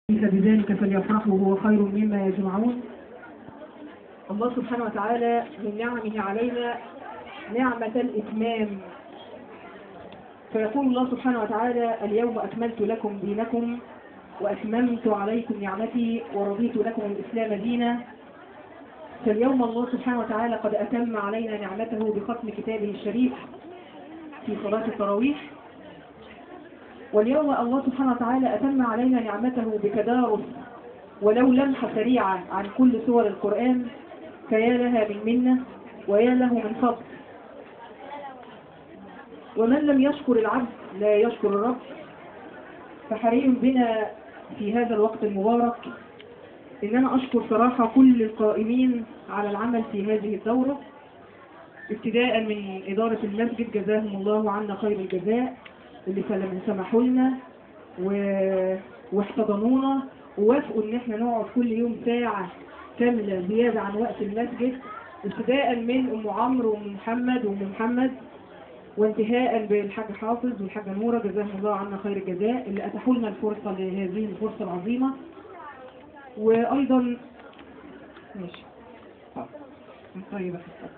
فبذلك فليفرحوا هو خير مما يجمعون الله سبحانه وتعالى من نعمه علينا نعمة الإتمام فيقول الله سبحانه وتعالى اليوم أكملت لكم دينكم وأتممت عليكم نعمتي ورضيت لكم الإسلام دينا فاليوم الله سبحانه وتعالى قد أتم علينا نعمته بختم كتابه الشريف في صلاة التراويح واليوم الله سبحانه وتعالى أتم علينا نعمته بتدارس ولو لمحة سريعة عن كل سور القرآن فيا لها من منة ويا له من فضل ومن لم يشكر العبد لا يشكر الرب فحري بنا في هذا الوقت المبارك ان انا اشكر صراحة كل القائمين على العمل في هذه الدورة ابتداء من ادارة المسجد جزاهم الله عنا خير الجزاء اللي سمحوا لنا و... واحتضنونا ووافقوا ان احنا نقعد كل يوم ساعة كاملة زيادة عن وقت المسجد ابتداء من ام عمرو وام محمد وام محمد وانتهاء بالحاج حافظ والحاجة نورة جزاهم الله عنا خير الجزاء اللي اتاحوا لنا الفرصة لهذه الفرصة العظيمة وايضا ماشي طيب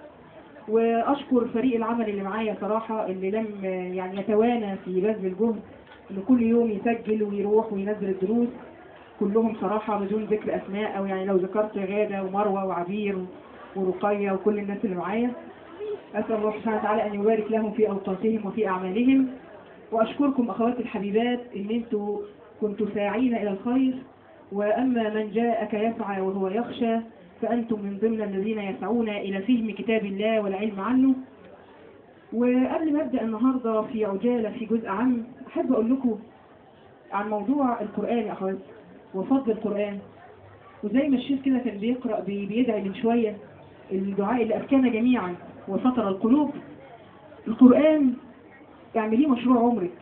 واشكر فريق العمل اللي معايا صراحة اللي لم يعني يتوانى في بذل الجهد اللي كل يوم يسجل ويروح وينزل الدروس كلهم صراحة بدون ذكر اسماء او يعني لو ذكرت غادة ومروة وعبير ورقية وكل الناس اللي معايا اسأل الله سبحانه وتعالى ان يبارك لهم في اوقاتهم وفي اعمالهم واشكركم اخواتي الحبيبات ان انتوا كنتوا ساعين الى الخير واما من جاءك يسعى وهو يخشى فأنتم من ضمن الذين يسعون إلى فهم كتاب الله والعلم عنه وقبل ما أبدأ النهاردة في عجالة في جزء عام أحب أقول لكم عن موضوع القرآن يا أخوات وفضل القرآن وزي ما الشيخ كده كان بيقرأ بيدعي من شوية الدعاء اللي أفكانا جميعا وفطر القلوب القرآن اعمليه مشروع عمرك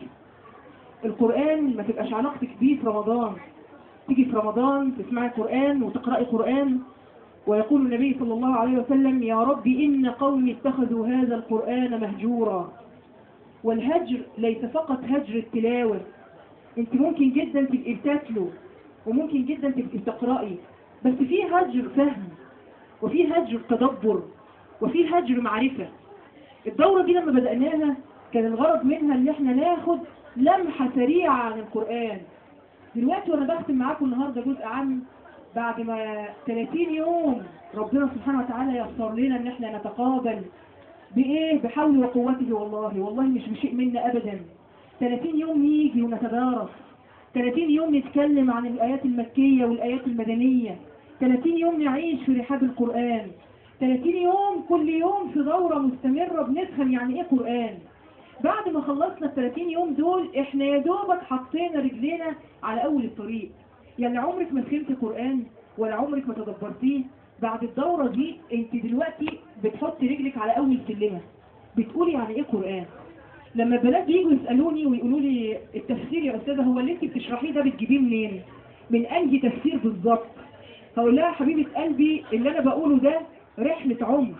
القرآن ما تبقاش علاقتك بيه في رمضان تيجي في رمضان تسمعي قرآن وتقرأي قرآن ويقول النبي صلى الله عليه وسلم يا رب إن قومي اتخذوا هذا القرآن مهجورا والهجر ليس فقط هجر التلاوة انت ممكن جدا تبقي بتاكلوا وممكن جدا تبقي بتقرأي بس في هجر فهم وفي هجر تدبر وفي هجر معرفة الدورة دي لما بدأناها كان الغرض منها ان احنا ناخد لمحة سريعة عن القرآن دلوقتي وانا بختم معاكم النهاردة جزء عام بعد ما 30 يوم ربنا سبحانه وتعالى يسر لنا ان احنا نتقابل بايه بحول وقوته والله والله مش بشيء منا ابدا 30 يوم نيجي ونتدارس 30 يوم نتكلم عن الايات المكية والايات المدنية 30 يوم نعيش في رحاب القرآن 30 يوم كل يوم في دورة مستمرة بنفهم يعني ايه قرآن بعد ما خلصنا ال 30 يوم دول احنا يا دوبك حطينا رجلينا على اول الطريق يعني عمرك ما فهمت قرآن ولا عمرك ما تدبرتيه بعد الدورة دي انت دلوقتي بتحطي رجلك على اول سلمة بتقولي يعني ايه قرآن لما البنات بييجوا يسألوني ويقولوا لي التفسير يا أستاذة هو اللي انت بتشرحيه ده بتجيبيه منين من انهي تفسير بالظبط هقول لها حبيبة قلبي اللي انا بقوله ده رحلة عمر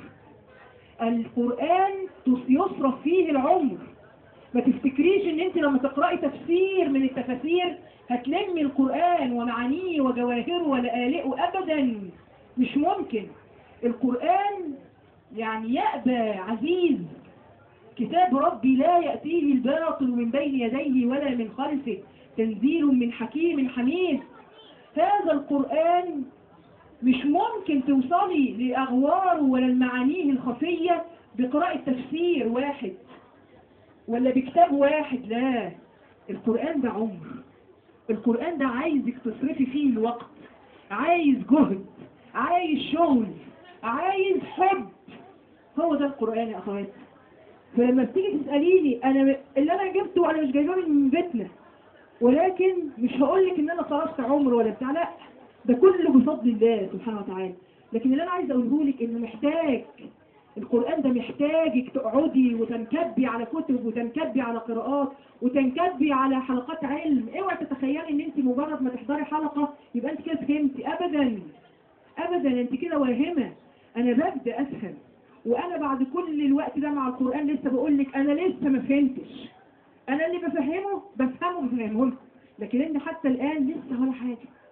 القرآن يصرف فيه العمر ما تفتكريش ان انت لما تقرأي تفسير من التفاسير هتلمي القرآن ومعانيه وجواهره ولآلئه أبدا مش ممكن القرآن يعني يأبى عزيز كتاب ربي لا يأتيه الباطل من بين يديه ولا من خلفه تنزيل من حكيم حميد هذا القرآن مش ممكن توصلي لأغواره ولا المعانيه الخفية بقراءة تفسير واحد ولا بكتاب واحد لا القرآن ده عمر القرآن ده عايزك تصرفي فيه الوقت عايز جهد عايز شغل عايز حب هو ده القرآن يا أخواتي فلما بتيجي تسأليني أنا اللي أنا جبته أنا مش جايبه من بيتنا ولكن مش هقول لك إن أنا صرفت عمر ولا بتاع لا ده كله بفضل الله سبحانه وتعالى لكن اللي أنا عايز أقوله لك إنه محتاج القرآن ده محتاجك تقعدي وتنكبي على كتب وتنكبي على قراءات وتنكبي على حلقات علم اوعي تتخيلي ان انت مجرد ما تحضري حلقة يبقى انت كده فهمتي ابدا ابدا انت كده واهمة انا ببدأ افهم وانا بعد كل الوقت ده مع القرآن لسه بقول لك انا لسه ما فهمتش انا اللي بفهمه بفهمه بفهمه لكن انت حتى الان لسه ولا حاجة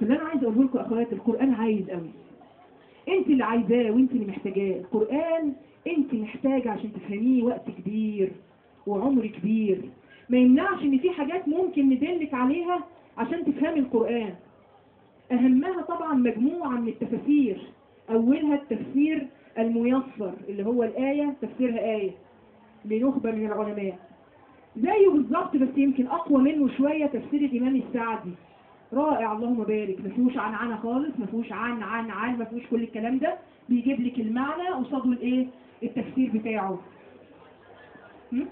فاللي انا عايزه اقوله لكم يا اخوات القران عايز قوي انت اللي عايزاه وانت اللي محتاجاه القران انت محتاجه عشان تفهميه وقت كبير وعمر كبير ما يمنعش ان في حاجات ممكن ندلك عليها عشان تفهمي القران اهمها طبعا مجموعه من التفاسير اولها التفسير الميسر اللي هو الايه تفسيرها ايه لنخبه من العلماء زيه بالظبط بس يمكن اقوى منه شويه تفسير الامام السعدي رائع اللهم بارك ما فيهوش عن عنا خالص ما فيهوش عن عن عن ما فيهوش كل الكلام ده بيجيب لك المعنى قصاده الايه التفسير بتاعه هم؟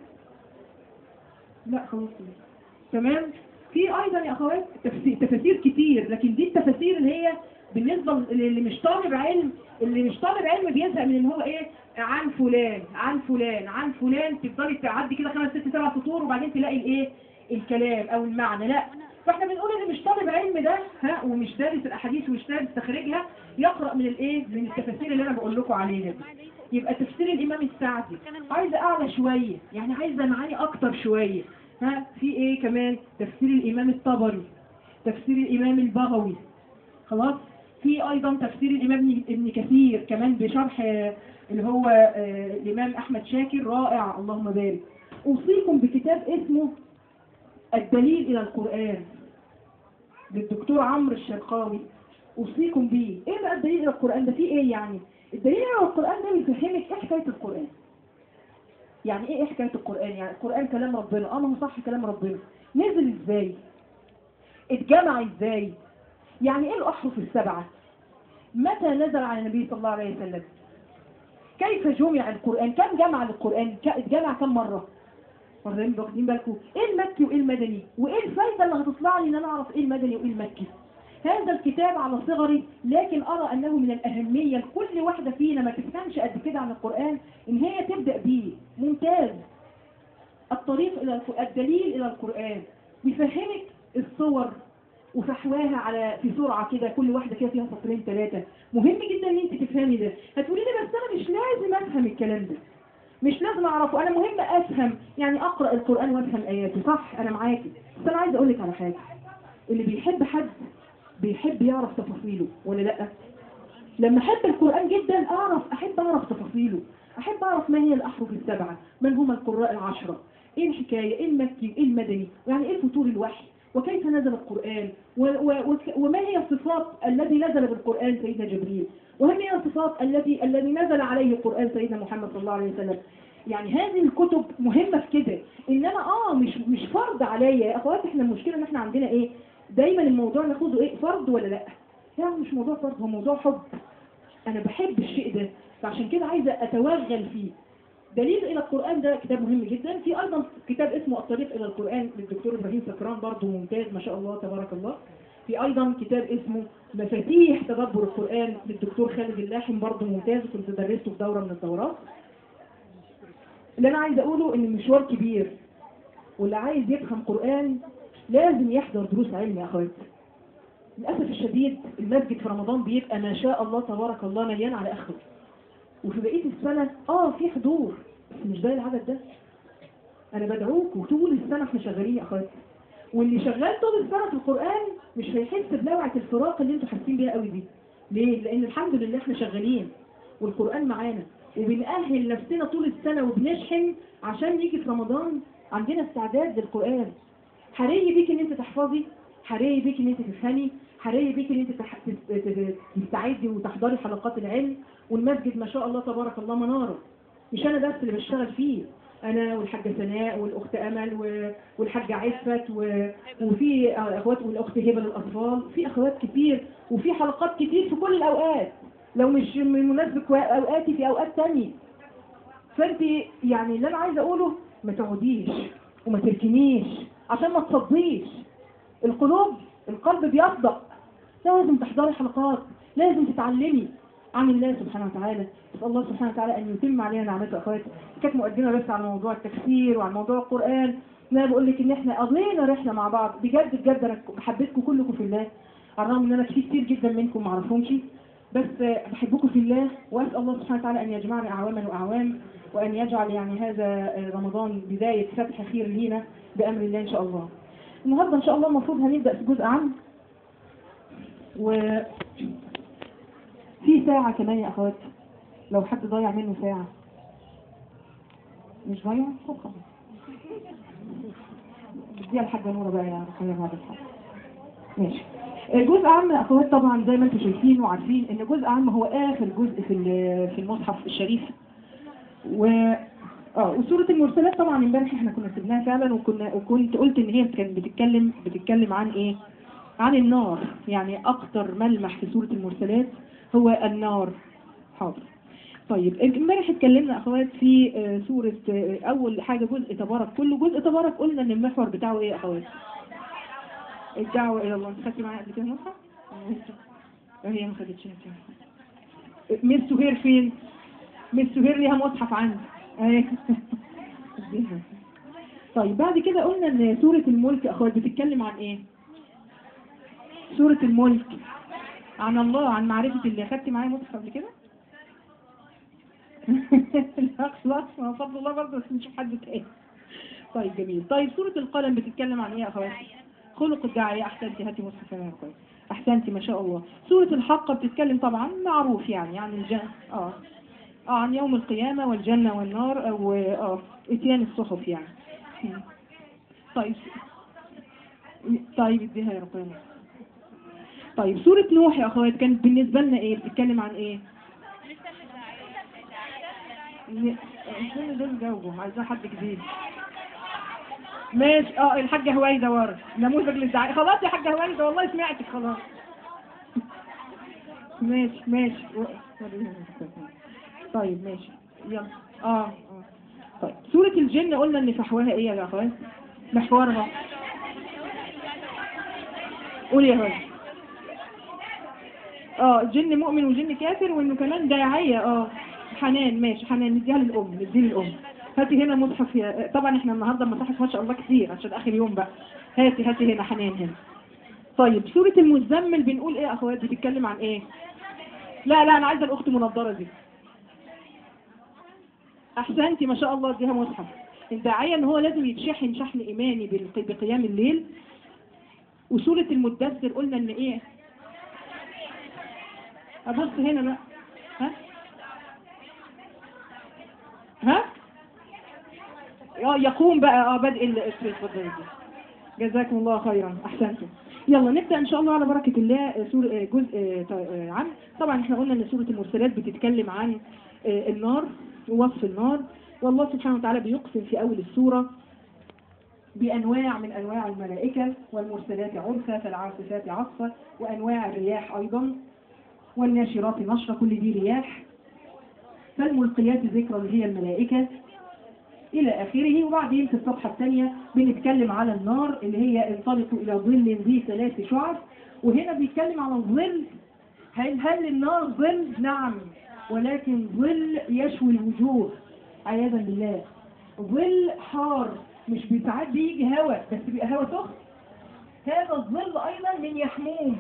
لا خلاص تمام في ايضا يا اخوات تفسير تفاسير كتير لكن دي التفاسير اللي هي بالنسبه اللي مش طالب علم اللي مش طالب علم بيزهق من ان هو ايه عن فلان عن فلان عن فلان تفضلي تعدي كده خمس ست سبع سطور وبعدين تلاقي الايه الكلام او المعنى لا فاحنا بنقول اللي مش طالب علم ده ها ومش دارس الاحاديث ومش دارس تخريجها يقرا من الايه من التفاسير اللي انا بقول لكم عليها دي يبقى تفسير الامام السعدي عايزه اعلى شويه يعني عايزه معاني اكتر شويه ها في ايه كمان تفسير الامام الطبري تفسير الامام البغوي خلاص في ايضا تفسير الامام ابن كثير كمان بشرح اللي هو الامام احمد شاكر رائع اللهم بارك اوصيكم بكتاب اسمه الدليل الى القران للدكتور عمرو الشرقاوي اوصيكم بيه ايه بقى الدليل الى القران ده فيه ايه يعني الدليل الى القران ده بيفهمك ايه حكايه القران يعني ايه حكايه القران يعني القران كلام ربنا اه ما هو صح كلام ربنا نزل ازاي اتجمع ازاي يعني ايه الاحرف السبعه متى نزل على النبي صلى الله عليه وسلم كيف جمع القران كم جمع القران اتجمع كم مره واخدين واخدين بالكم ايه المكي وايه المدني وايه الفايده اللي هتطلع لي ان انا اعرف ايه المدني وايه المكي هذا الكتاب على صغري لكن ارى انه من الاهميه لكل واحده فينا ما تفهمش قد كده عن القران ان هي تبدا بيه ممتاز الطريق الى الدليل الى القران بيفهمك الصور وفحواها على في سرعه كده كل واحده كده فيها سطرين ثلاثه مهم جدا ان انت تفهمي ده هتقولي لي بس انا مش لازم افهم الكلام ده مش لازم اعرفه انا مهم افهم يعني اقرا القران وافهم اياته صح انا معاكي بس انا عايزه اقول لك على حاجه اللي بيحب حد بيحب يعرف تفاصيله ولا لا لما احب القران جدا اعرف احب اعرف تفاصيله احب اعرف ما هي الاحرف السبعه من هم القراء العشره ايه الحكايه ايه المكي وايه المدني يعني ايه فتور الوحي وكيف نزل القرآن و و وما هي الصفات الذي نزل بالقرآن سيدنا جبريل وهم هي الصفات التي الذي نزل عليه القرآن سيدنا محمد صلى الله عليه وسلم يعني هذه الكتب مهمة في كده ان انا اه مش مش فرض عليا يا اخوات احنا المشكلة ان احنا عندنا ايه دايما الموضوع ناخده ايه فرض ولا لا يعني مش موضوع فرض هو موضوع حب انا بحب الشيء ده فعشان كده عايزة اتوغل فيه دليل الى القرآن ده كتاب مهم جدا في ايضا كتاب اسمه الطريق الى القرآن للدكتور ابراهيم سكران برضه ممتاز ما شاء الله تبارك الله في ايضا كتاب اسمه مفاتيح تدبر القرآن للدكتور خالد اللاحم برضه ممتاز كنت درسته في دورة من الدورات اللي انا عايز اقوله ان المشوار كبير واللي عايز يفهم قرآن لازم يحضر دروس علم يا اخواتي للاسف الشديد المسجد في رمضان بيبقى ما شاء الله تبارك الله مليان على اخره وفي بقيه السنه اه في حضور بس مش زي العدد ده انا بدعوكم طول السنه احنا شغالين يا اخواتي واللي شغال طول السنه في القران مش هيحس بلوعه الفراق اللي انتوا حاسين بيها قوي دي ليه لان الحمد لله احنا شغالين والقران معانا وبنأهل نفسنا طول السنه وبنشحن عشان نيجي في رمضان عندنا استعداد للقران حري بيك ان انت تحفظي حري بيك ان انت تفهمي حري بيك ان انت تح... تستعدي وتحضري حلقات العلم والمسجد ما شاء الله تبارك الله مناره مش انا بس اللي بشتغل فيه انا والحاجه سناء والاخت امل و... والحاجه عفت و... وفي اخوات والاخت هبه للاطفال في اخوات كتير وفي حلقات كتير في كل الاوقات لو مش من مناسبه اوقاتي في اوقات تانية فانت يعني اللي انا عايزه اقوله ما تقعديش وما تركنيش عشان ما تصديش القلوب القلب بيصدق لازم تحضري حلقات لازم تتعلمي عن الله سبحانه وتعالى نسال الله سبحانه وتعالى ان يتم علينا نعمته اخواتي كانت مقدمه بس على موضوع التفسير وعن موضوع القران انا بقول لك ان احنا قضينا رحله مع بعض بجد بجد انا بحبتكم كلكم في الله على الرغم ان انا في كتير جدا منكم ما اعرفهمش بس بحبكم في الله واسال الله سبحانه وتعالى ان يجمعنا اعواما واعوام وان يجعل يعني هذا رمضان بدايه فتح خير لينا بامر الله ان شاء الله النهارده ان شاء الله المفروض هنبدا في جزء عام و في ساعة كمان يا أخوات لو حد ضيع منه ساعة مش ضيع طب خلاص اديها الحاجة نورة بقى يا رقية بعد الحلقة ماشي جزء عام يا اخوات طبعا زي ما انتم شايفين وعارفين ان جزء عام هو اخر جزء في ال- في المصحف الشريف و اه وسورة المرسلات طبعا امبارح احنا كنا سيبناها فعلا وكنا وكنت قلت ان هي كانت بتتكلم بتتكلم عن ايه؟ عن النار يعني اكتر ملمح في سورة المرسلات هو النار حاضر طيب امبارح اتكلمنا يا اخوات في آه، سورة آه، اول حاجة جزء تبارك كله جزء تبارك قلنا ان المحور بتاعه ايه يا اخوات؟ الدعوة إلى الله أنت خدتي معايا قبل كده مصحف؟ هي ما خدتش هي. ميس سهير فين؟ ميس سهير ليها مصحف عندي أهي. طيب بعد كده قلنا ان سورة الملك يا اخوات بتتكلم عن ايه؟ سورة الملك عن الله عن معرفة اللي خدتي معايا مصحف قبل كده؟ لا خلاص ما فضل الله برضه بس نشوف حد تاني طيب جميل طيب سورة القلم بتتكلم عن ايه يا اخوات؟ خلق الداعية أحسنتي هاتي مصحف أنا كويس أحسنتي ما شاء الله سورة الحق بتتكلم طبعا معروف يعني عن الجنة آه آه عن يوم القيامة والجنة والنار أو آه إتيان الصحف يعني مم. طيب طيب اديها يا ربنا طيب سورة نوح يا أخوات كانت بالنسبة لنا إيه بتتكلم عن إيه؟ دول جاوبوا عايزاه حد جديد ماشي اه الحاجة هويدا ورا نموذج للدعاء خلاص يا حاجة هويدا والله سمعتك خلاص ماشي ماشي طيب ماشي يلا اه اه طيب سورة الجن قلنا ان فحواها ايه يا اخوان محورها قول يا هويدا اه جن مؤمن وجن كافر وانه كمان داعية اه حنان ماشي حنان نديها للام نديها للام هاتي هنا مصحف يا... طبعا احنا النهارده المصاحف ما شاء الله كتير عشان اخر يوم بقى هاتي هاتي هنا حنان هنا طيب سورة المزمل بنقول ايه يا اخوات بتتكلم عن ايه لا لا انا عايزه الاخت منضره دي احسنتي ما شاء الله اديها مصحف الداعيه ان هو لازم يتشحن شحن ايماني بالق- بقيام الليل وسورة المدثر قلنا ان ايه ابص هنا بقى ها ها اه يقوم بقى اه بدء ال- اتفضلي دي. جزاكم الله خيرا احسنتم يلا نبدا ان شاء الله على بركه الله آه، سور آه، جزء آه، ط- آه، عام طبعا احنا قلنا ان سوره المرسلات بتتكلم عن آه، النار ووصف النار والله سبحانه وتعالى بيقسم في اول السوره بانواع من انواع الملائكه والمرسلات عرفا فالعاصفات عصفا وانواع الرياح ايضا والناشرات نشرا كل دي رياح فالملقيات ذكرا اللي هي الملائكه إلى آخره وبعدين في الصفحة الثانية بنتكلم على النار اللي هي انطلقوا إلى ظل ذي ثلاث شعب وهنا بيتكلم على الظل هل هل النار ظل؟ نعم ولكن ظل يشوي الوجوه عياذا بالله ظل حار مش ساعات بيجي هواء بس بيبقى هواء سخن هذا الظل أيضا من يحموم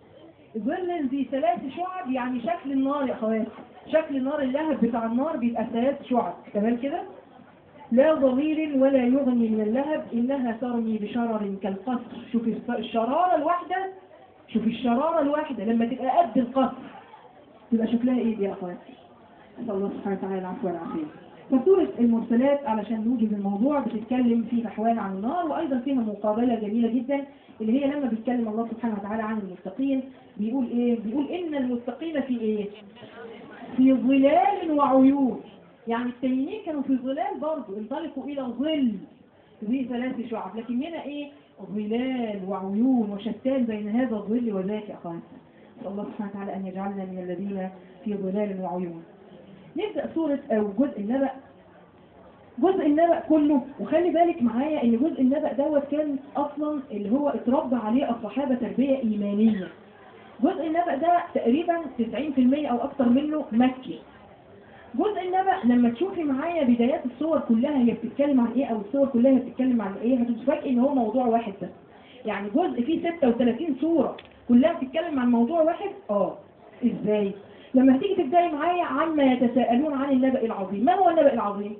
ظل ذي ثلاث شعب يعني شكل النار يا اخوات شكل النار اللهب بتاع النار بيبقى ثلاث شعب تمام كده لا ضرير ولا يغني من اللهب إنها ترمي بشرر كالقصر شوف الس- الشرارة الواحدة شوف الشرارة الواحدة لما تبقى قد القصر تبقى شكلها ايه دي يا اخوات نسأل الله سبحانه وتعالى العفو والعافية فسورة المرسلات علشان نوجد الموضوع بتتكلم في أحوال عن النار وأيضا فيها مقابلة جميلة جدا اللي هي لما بيتكلم الله سبحانه وتعالى عن المتقين بيقول إيه؟ بيقول إن المتقين في إيه؟ في ظلال وعيون يعني التانيين كانوا في ظلال برضه انطلقوا إلى ظل ذي ثلاث شعب لكن هنا إيه؟ ظلال وعيون وشتان بين هذا الظل وذاك يا أخوان نسأل الله سبحانه وتعالى أن يجعلنا من الذين في ظلال وعيون نبدأ سورة أو جزء النبأ جزء النبأ كله وخلي بالك معايا ان جزء النبأ دوت كان اصلا اللي هو اتربى عليه الصحابة تربية ايمانية جزء النبأ ده تقريبا 90% او اكتر منه مكي جزء النبأ لما تشوفي معايا بدايات الصور كلها هي بتتكلم عن ايه او الصور كلها هي بتتكلم عن ايه هتتفاجئي ان هو موضوع واحد بس يعني جزء فيه 36 صورة كلها بتتكلم عن موضوع واحد اه ازاي لما تيجي تبداي معايا عما يتساءلون عن النبأ العظيم ما هو النبأ العظيم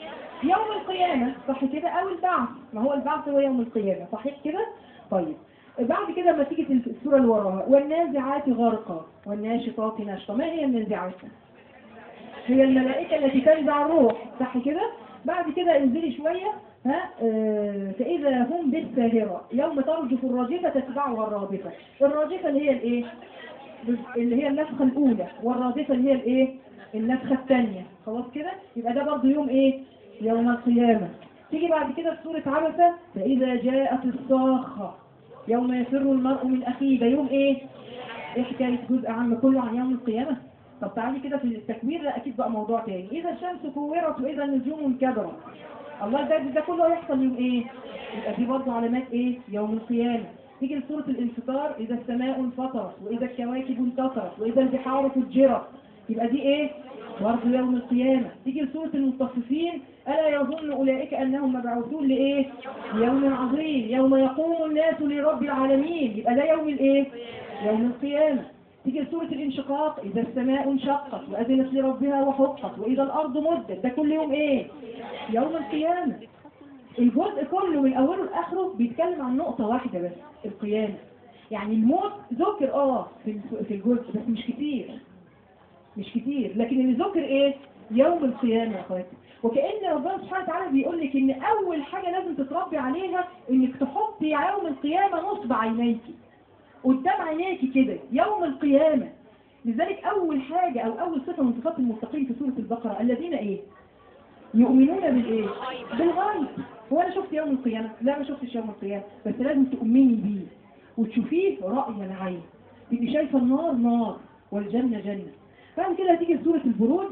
يوم القيامة صح كده أو البعث ما هو البعث هو يوم القيامة صحيح كده طيب بعد كده لما تيجي في السورة اللي وراها والنازعات غرقا والناشطات نشطا ما هي النازعات؟ هي الملائكة التي تنزع الروح صح كده؟ بعد كده انزلي شوية ها آه، فإذا هم بالساهرة يوم ترجف الراجفة تتبعها الرادفة الراجفة اللي هي الايه؟ اللي هي النفخة الأولى والرادفة اللي هي الايه؟ النفخة الثانية خلاص كده؟ يبقى ده برضه يوم ايه؟ يوم القيامة تيجي بعد كده في سورة عبسة فإذا جاءت الصاخة يوم يفر المرء من أخيه ده يوم ايه؟ ايه حكاية جزء عام كله عن يوم القيامة؟ طب تعالي كده في التكوير لا أكيد بقى موضوع تاني إذا الشمس كورت وإذا النجوم انكدرت الله ده ده كله هيحصل يوم ايه؟ يبقى دي برضه علامات ايه؟ يوم القيامة تيجي لسورة الانفطار إذا السماء انفطرت وإذا الكواكب انتصرت وإذا البحار فجرت يبقى دي ايه؟ برضه يوم القيامة تيجي لسورة المطففين ألا يظن أولئك أنهم مبعوثون لإيه؟ يوم عظيم يوم يقوم الناس لرب العالمين يبقى ده يوم الإيه؟ يوم القيامة تيجي لسورة الانشقاق إذا السماء انشقت وأذنت لربها وحقت وإذا الأرض مدت ده كل يوم إيه؟ يوم القيامة الجزء كله من أوله لآخره بيتكلم عن نقطة واحدة بس القيامة يعني الموت ذكر اه في الف- في الجزء بس مش كتير مش كتير لكن اللي ذكر ايه يوم القيامة يا اخواتي وكأن ربنا سبحانه وتعالى بيقول لك ان اول حاجة لازم تتربي عليها انك تحطي يوم القيامة نصب عينيكي قدام عينيكي كده يوم القيامة لذلك اول حاجة او اول صفة من صفات المتقين في سورة البقرة الذين ايه يؤمنون بالايه بالغيب هو انا شفت يوم القيامة لا ما شفتش يوم القيامة بس لازم تؤمني بيه وتشوفيه رأي العين تبقي شايفة النار نار والجنة جنة بعد كده هتيجي سورة البروج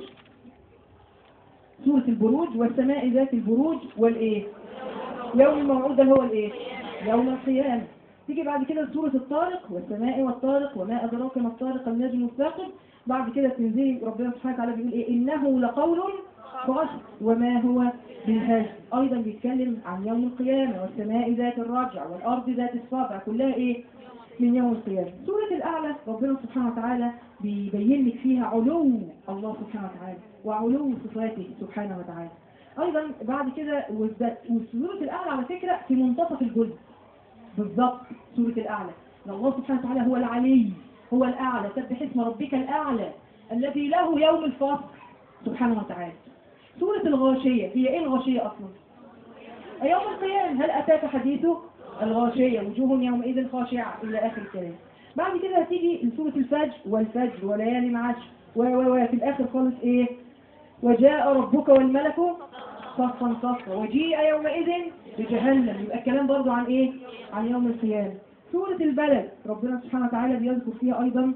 سورة البروج والسماء ذات البروج والايه يوم الموعود ده هو الايه يوم القيامة تيجي بعد كده سورة الطارق والسماء والطارق وما أدراك ما الطارق النجم الثاقب بعد كده تنزلي ربنا سبحانه وتعالى بيقول ايه إنه لقول فصل وما هو بالهزل أيضا بيتكلم عن يوم القيامة والسماء ذات الرجع والأرض ذات الصابع كلها ايه من يوم القيامة سورة الأعلى ربنا سبحانه وتعالى بيبين لك فيها علو الله سبحانه وتعالى وعلو صفاته سبحانه وتعالى أيضا بعد كده والد- وسورة الأعلى على فكرة في منتصف الجزء بالضبط سورة الأعلى إن الله سبحانه وتعالى هو العلي هو الأعلى سبح اسم ربك الأعلى الذي له يوم الفصل سبحانه وتعالى سورة الغاشية هي إيه الغاشية أصلا؟ يوم القيامة هل أتاك حديثه الغاشية وجوه يومئذ خاشعة إلى آخر الكلام بعد كده هتيجي لسورة الفجر والفجر وليالي عشر و و و في الآخر خالص إيه وجاء ربك والملك صفا صفا وجيء يومئذ بجهنم يبقى الكلام برضو عن إيه عن يوم القيامة سورة البلد ربنا سبحانه وتعالى بيذكر فيها أيضا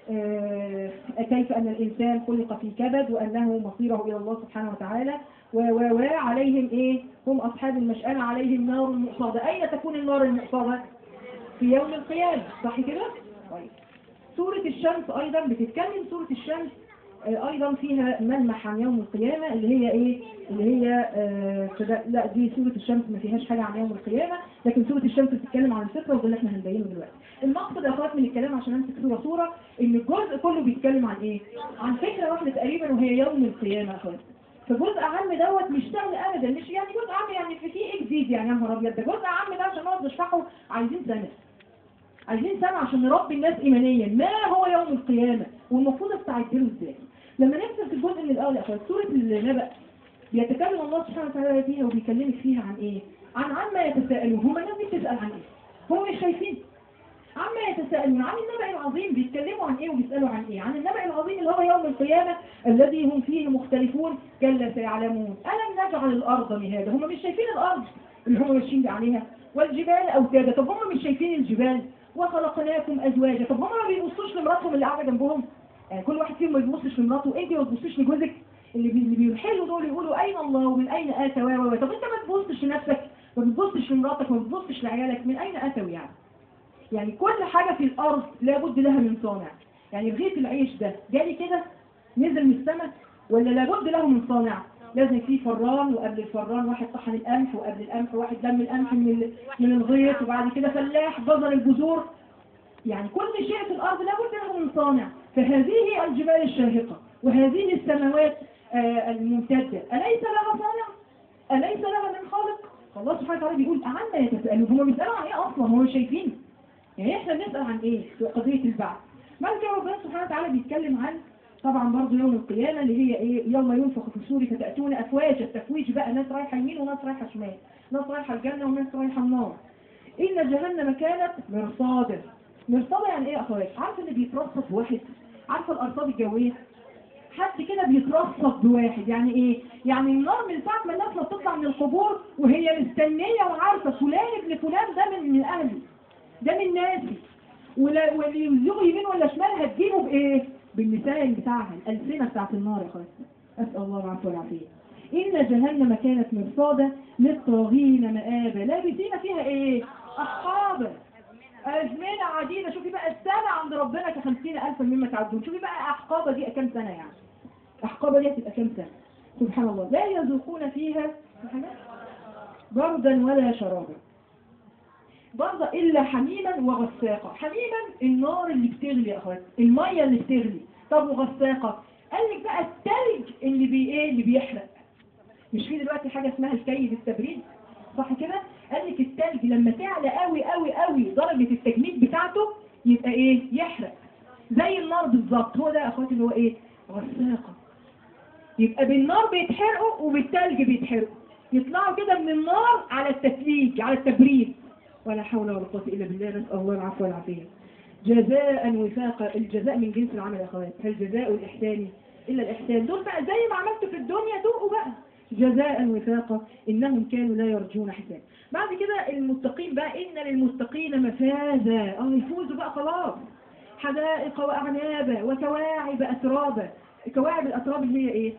آه، كيف أن الإنسان خلق في كبد وأنه مصيره إلى الله سبحانه وتعالى و و و عليهم إيه هم أصحاب المشأمة عليهم نار مؤصدة أين تكون النار المؤصدة في يوم القيامة صح كده؟ طيب سورة الشمس أيضا بتتكلم سورة الشمس آه، أيضا فيها ملمح عن يوم القيامة اللي هي إيه؟ اللي هي آه، فده- لا دي سورة الشمس ما فيهاش حاجة عن يوم القيامة لكن سورة الشمس بتتكلم عن الفكرة وده اللي احنا هنبينه دلوقتي. المقصد يا أخوات من الكلام عشان أمسك صورة صورة إن الجزء كله بيتكلم عن إيه؟ عن فكرة واحدة تقريبا وهي يوم القيامة يا أخوات. فجزء عام دوت مش سهل ابدا مش يعني جزء عام يعني في فيه ايه جديد يعني يا نهار ابيض ده جزء عام ده عشان نقعد نشرحه عايزين سنه عايزين سنه عشان نربي الناس ايمانيا ما هو يوم القيامه والمفروض استعد له ازاي لما نفصل في الجزء من الاول يا اخوات سوره النبأ بيتكلم الله سبحانه وتعالى فيها وبيكلمك فيها عن ايه عن عما يتساءلون هم الناس دي بتسال عن ايه هم مش شايفين عما يتساءلون عن النبأ العظيم بيتكلموا عن ايه وبيسألوا عن ايه عن النبأ العظيم اللي هو يوم القيامة الذي هم فيه مختلفون كلا سيعلمون ألم نجعل الأرض مهادا هم مش شايفين الأرض اللي هم ماشيين عليها والجبال أوتادا طب هم مش شايفين الجبال وخلقناكم أزواجا طب هم ما بيبصوش لمراتهم اللي قاعدة جنبهم يعني كل واحد فيهم ما بيبصش لمراته وانت ما بتبصيش لجوزك اللي بي- اللي بيحلوا دول يقولوا اين الله ومن اين اتى و و و. طب انت ما تبصش لنفسك ما بتبصش لمراتك ما بتبصش لعيالك من اين اتوا يعني يعني كل حاجة في الأرض لابد لها من صانع يعني رغيف العيش ده جالي كده نزل من السماء ولا لابد له من صانع لازم في فران وقبل الفران واحد طحن القمح وقبل القمح واحد لم القمح من ال- من الغيط وبعد كده فلاح بذر البذور يعني كل شيء في الأرض لابد له من صانع فهذه الجبال الشاهقة وهذه السماوات آه، الممتدة أليس لها صانع؟ أليس لها من خالق؟ الله سبحانه وتعالى بيقول عما يتساءلون هم بيسألوا عن إيه أصلا هم مش شايفين يعني احنا بنسأل عن ايه في قضية البعث بعد كده ربنا سبحانه وتعالى بيتكلم عن طبعا برضه يوم القيامة اللي هي ايه يوم ينفخ في الصور فتأتون أفواجا التفويج بقى ناس رايحة يمين وناس رايحة شمال ناس رايحة الجنة وناس رايحة النار إن جهنم كانت مرصادا مرصادا يعني ايه يا اخوات عارفة اللي بيترصد واحد عارفة الأرصاد الجوية حد كده بيترصد بواحد يعني ايه يعني النار من ساعة ما الناس ما بتطلع من القبور وهي مستنية وعارفة فلان ابن فلان ده من من اهلي ده من ناسي ولا واللي يزوغ يمين ولا شمال هتجيبه بايه باللسان بتاعها الألسنة بتاعت النار يا اخوات اسال الله العفو والعافيه ان جهنم كانت مرصادا للطاغين مآبا لابسين فيها ايه احقابا أزمنة عديدة شوفي بقى السنة عند ربنا كخمسين ألفا مما تعدون شوفي بقى أحقابة دي كام سنة يعني أحقابة دي هتبقى كام سنة سبحان الله لا يذوقون فيها بردا ولا شرابا برضه إلا حميما وغساقا حميما النار اللي بتغلي يا أخوات المية اللي بتغلي طب وغساقا قال لك بقى التلج اللي بي ايه اللي بيحرق مش في دلوقتي حاجة اسمها الكيد التبريد صح كده قال لك التلج لما تعلى قوي قوي قوي درجة التجميد بتاعته يبقى ايه يحرق زي النار بالظبط هو ده يا اخواتي اللي هو ايه غساقة يبقى بالنار بيتحرقوا وبالتلج بيتحرقوا يطلعوا كده من النار على التثليج على التبريد ولا حول ولا قوة إلا بالله نسأل الله العفو والعافية جزاء وفاقا الجزاء من جنس العمل يا أخوات هل جزاء الإحسان إلا الإحسان دول بقى زي ما عملتوا في الدنيا دوقوا بقى جزاء وفاقا إنهم كانوا لا يرجون حساب بعد كده المتقين بقى إن للمتقين مفازا اه يفوزوا بقى خلاص حدائق وأعنابا وكواعب أترابا كواعب الأتراب اللي هي إيه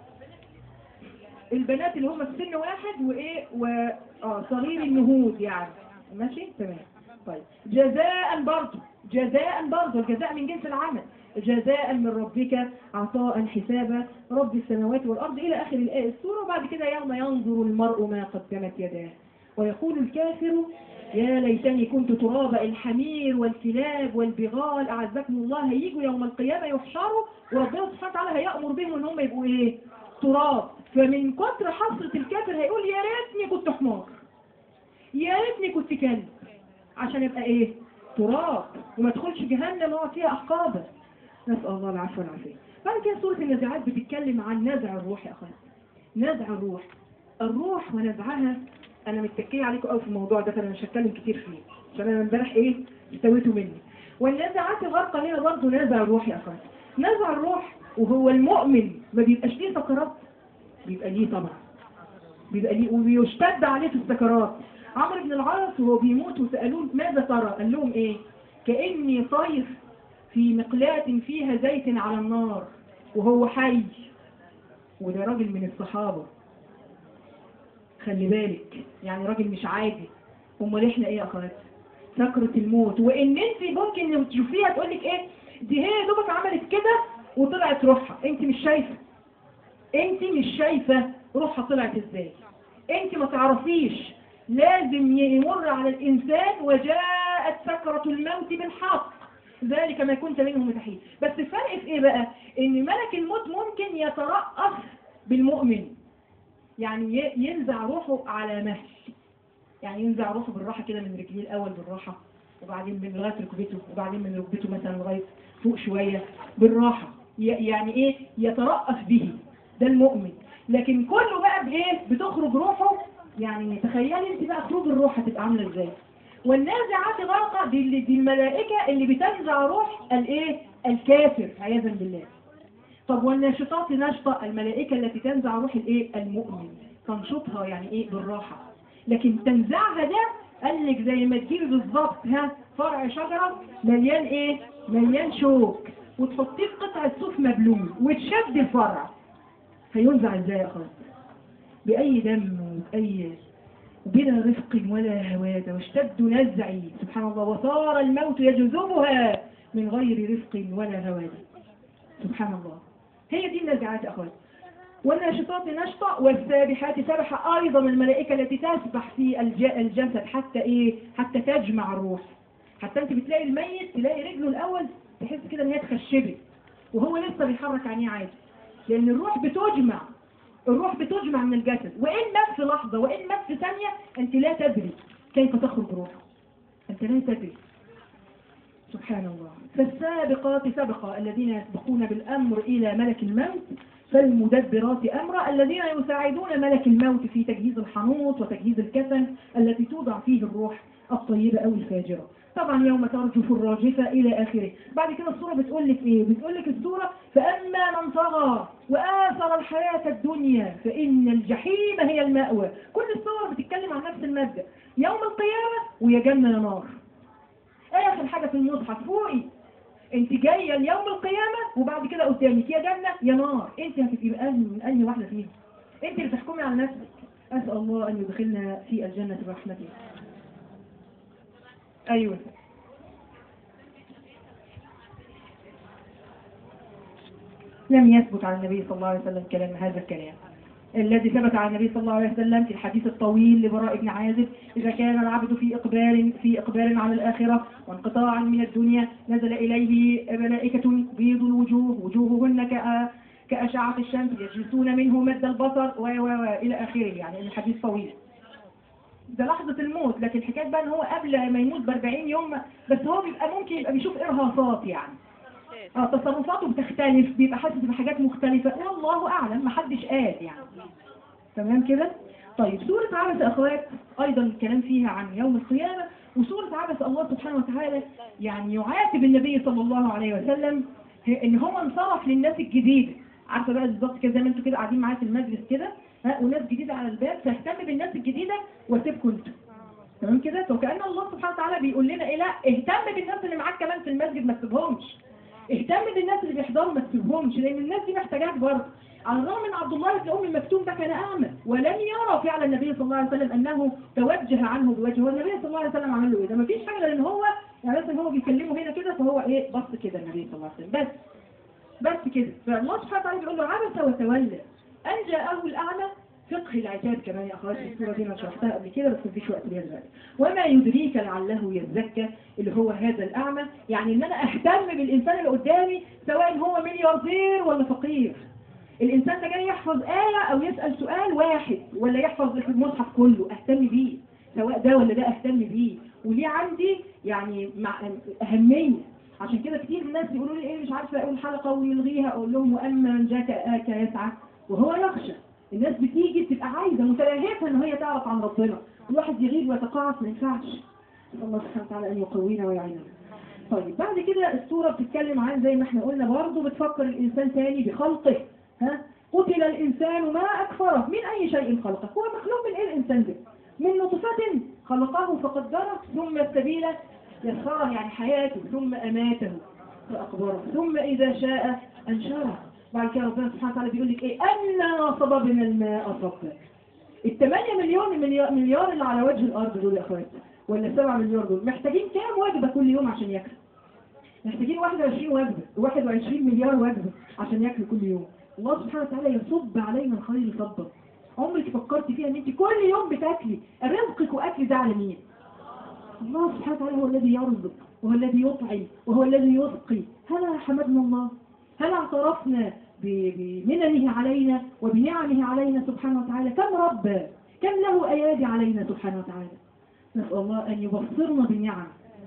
البنات اللي هم في سن واحد وإيه و اه صغير النهود يعني ماشي تمام طيب جزاء برضه جزاء برضه الجزاء من جنس العمل جزاء من ربك عطاء حسابا رب السماوات والأرض إلى آخر الآية السورة وبعد كده يوم ينظر المرء ما قدمت يداه ويقول الكافر يا ليتني كنت تراب الحمير والكلاب والبغال أعزكم الله هيجوا يوم القيامة يحشروا وربنا سبحانه وتعالى هيأمر بهم ان هم يبقوا ايه تراب فمن كتر حسرة الكافر هيقول يا ريتني كنت حمار يا ريتني كنت كلب عشان يبقى ايه تراب وما تدخلش جهنم وقعد فيها احقابا نسأل الله العفو والعافية بعد كده سورة النزعات بتتكلم عن نزع الروح يا اخوان نزع الروح الروح ونزعها انا متكية عليكم قوي في الموضوع ده فانا مش هتكلم كتير فيه عشان انا امبارح ايه استويتوا مني والنزعات الغرقة هنا برضه نزع الروح يا اخوان نزع الروح وهو المؤمن ما بيبقاش ليه سكرات بيبقى ليه طبعا بيبقى ليه وبيشتد عليه في السكرات عمرو بن العاص وهو بيموت وسألوه ماذا ترى قال لهم ايه كأني طير في مقلاة فيها زيت على النار وهو حي وده راجل من الصحابة خلي بالك يعني راجل مش عادي امال احنا ايه يا اخوات سكرة الموت وان انت ممكن لو تشوفيها تقول لك ايه دي هي يا دوبك عملت كده وطلعت روحها انت مش شايفه انت مش شايفه روحها طلعت ازاي انت ما تعرفيش لازم يمر على الانسان وجاءت سكرة الموت بالحق ذلك ما كنت منه متحيل بس الفرق في ايه بقى ان ملك الموت ممكن يترأف بالمؤمن يعني ي- ينزع روحه على مهل يعني ينزع روحه بالراحة كده من رجليه الأول بالراحة وبعدين من لغاية ركبته وبعدين من ركبته مثلا لغاية فوق شوية بالراحة ي- يعني ايه يترأف به ده المؤمن لكن كله بقى بايه بتخرج روحه يعني تخيلي انت بقى خروج الروح هتبقى عاملة ازاي والنازعات غرقة دي, اللي- دي الملائكة اللي بتنزع روح الايه الكافر عياذا بالله طب والناشطات نشطة الملائكة التي تنزع روح الايه المؤمن تنشطها يعني ايه بالراحة لكن تنزعها ده قال لك زي ما تجيبي بالظبط ها فرع شجرة مليان ايه مليان شوك وتحطيه في قطعة صوف مبلول وتشد الفرع هينزع ازاي يا اخوان بأي دم وبأي بلا رفق ولا هواد واشتد نزعي سبحان الله وصار الموت يجذبها من غير رفق ولا هواد سبحان الله هي دي النزعات يا أخوان والناشطات نشطة والسابحات سبحة أيضا الملائكة التي تسبح في الج- الجسد حتى إيه حتى تجمع الروح حتى أنت بتلاقي الميت تلاقي رجله الأول تحس كده إن هي اتخشبت وهو لسه بيحرك عينيه عادي لأن الروح بتجمع الروح بتجمع من الجسد وإن مات في لحظة وإن مات في ثانية أنت لا تدري كيف تخرج روحه أنت لا تدري سبحان الله فالسابقات سبقا الذين يسبقون بالأمر إلى ملك الموت فالمدبرات أمرا الذين يساعدون ملك الموت في تجهيز الحنوط وتجهيز الكفن التي توضع فيه الروح الطيبة أو الفاجرة طبعا يوم ترجف الراجفة إلى آخره بعد كده الصورة بتقول لك إيه بتقول لك الصورة فأما من طغى وآثر الحياة الدنيا فإن الجحيم هي المأوى كل الصور بتتكلم عن نفس المبدأ يوم القيامة ويا جنة يا نار آخر حاجة في المصحف فوقي انت جاية ليوم القيامة وبعد كده قدامك يا جنة يا نار انت هتبقي بأنهي من أنهي واحدة فيهم انت اللي تحكمي على نفسك أسأل الله أن يدخلنا في الجنة برحمته أيوة لم يثبت عن النبي صلى الله عليه وسلم كلام هذا الكلام الذي ثبت عن النبي صلى الله عليه وسلم في الحديث الطويل لبراء بن عازب إذا كان العبد في إقبال في إقبال على الآخرة وانقطاعا من الدنيا نزل إليه ملائكة بيض الوجوه وجوههن كأ كأشعة الشمس يجلسون منه مد البصر و و و إلى آخره يعني الحديث طويل ده لحظة الموت لكن الحكاية بقى ان هو قبل ما يموت ب 40 يوم بس هو بيبقى ممكن يبقى بيشوف ارهاصات يعني اه تصرفاته بتختلف بيبقى حاسس بحاجات مختلفة والله اعلم محدش قال يعني تمام كده طيب سورة عبس يا اخوات ايضا الكلام فيها عن يوم القيامة وسورة عبس الله سبحانه وتعالى يعني يعاتب النبي صلى الله عليه وسلم ان هو انصرف للناس الجديدة عارفة بقى بالظبط كده زي ما انتوا كده قاعدين معايا في المجلس كده ها وناس جديدة على الباب فاهتم بالناس الجديدة واسيبكم انتوا تمام كده فكأن الله سبحانه وتعالى بيقول لنا ايه لا اهتم بالناس اللي معاك كمان في المسجد ما تسيبهمش اهتم بالناس اللي بيحضروا ما تسيبهمش لان الناس دي محتاجاك برضه على الرغم من عبد الله بن ام مكتوم ده كان اعمى ولم يرى فعل النبي صلى الله عليه وسلم انه توجه عنه بوجهه والنبي صلى الله عليه وسلم عمل له ايه ده ما فيش حاجه لان هو يعني مثلا هو بيكلمه هنا كده فهو ايه بص كده النبي صلى الله عليه وسلم بس بس كده فالله سبحانه وتعالى بيقول له عبس وتولى ان جاءه الاعمى فقه العتاب كمان يا اخواتي الصوره دي انا شرحتها قبل كده بس مفيش وقت ليها دلوقتي وما يدريك لعله يزكى اللي هو هذا الاعمى يعني ان انا اهتم بالانسان اللي قدامي سواء هو ملياردير ولا فقير الانسان ده جاي يحفظ آية او يسأل سؤال واحد ولا يحفظ المصحف كله اهتم بيه سواء ده ولا ده اهتم بيه وليه عندي يعني مع اهمية عشان كده كتير الناس بيقولوا لي ايه مش عارفه اقول حلقه ويلغيها اقول لهم واما من جاك آك يسعى وهو يخشى الناس بتيجي تبقى عايزه متلهفه ان هي تعرف عن ربنا الواحد يغيب ويتقاعس ما ينفعش الله سبحانه وتعالى ان يقوينا ويعيننا طيب بعد كده السوره بتتكلم عن زي ما احنا قلنا برضه بتفكر الانسان تاني بخلقه ها قتل الانسان ما اكفره من اي شيء خلقه هو مخلوق من ايه الانسان ده من نطفه خلقه فقدره ثم السبيل يسره يعني حياته ثم اماته فاقبره ثم اذا شاء انشره بعد كده ربنا سبحانه وتعالى بيقول لك ايه أنا صببنا الماء صبا الثمانية مليون مليار, مليار اللي على وجه الأرض دول يا أخوات ولا سبعة مليار دول محتاجين كام وجبة كل يوم عشان ياكلوا محتاجين 21 وجبة 21 مليار وجبة عشان ياكلوا كل يوم الله سبحانه وتعالى يصب علينا الخير صبا عمرك فكرت فيها ان انت كل يوم بتاكلي رزقك واكل ده على مين الله سبحانه وتعالى هو الذي يرزق وهو الذي يطعم وهو الذي يسقي هل حمدنا الله هل اعترفنا بمننه علينا وبنعمه علينا سبحانه وتعالى كم رب كم له أيادي علينا سبحانه وتعالى نسأل الله أن يبصرنا بالنعم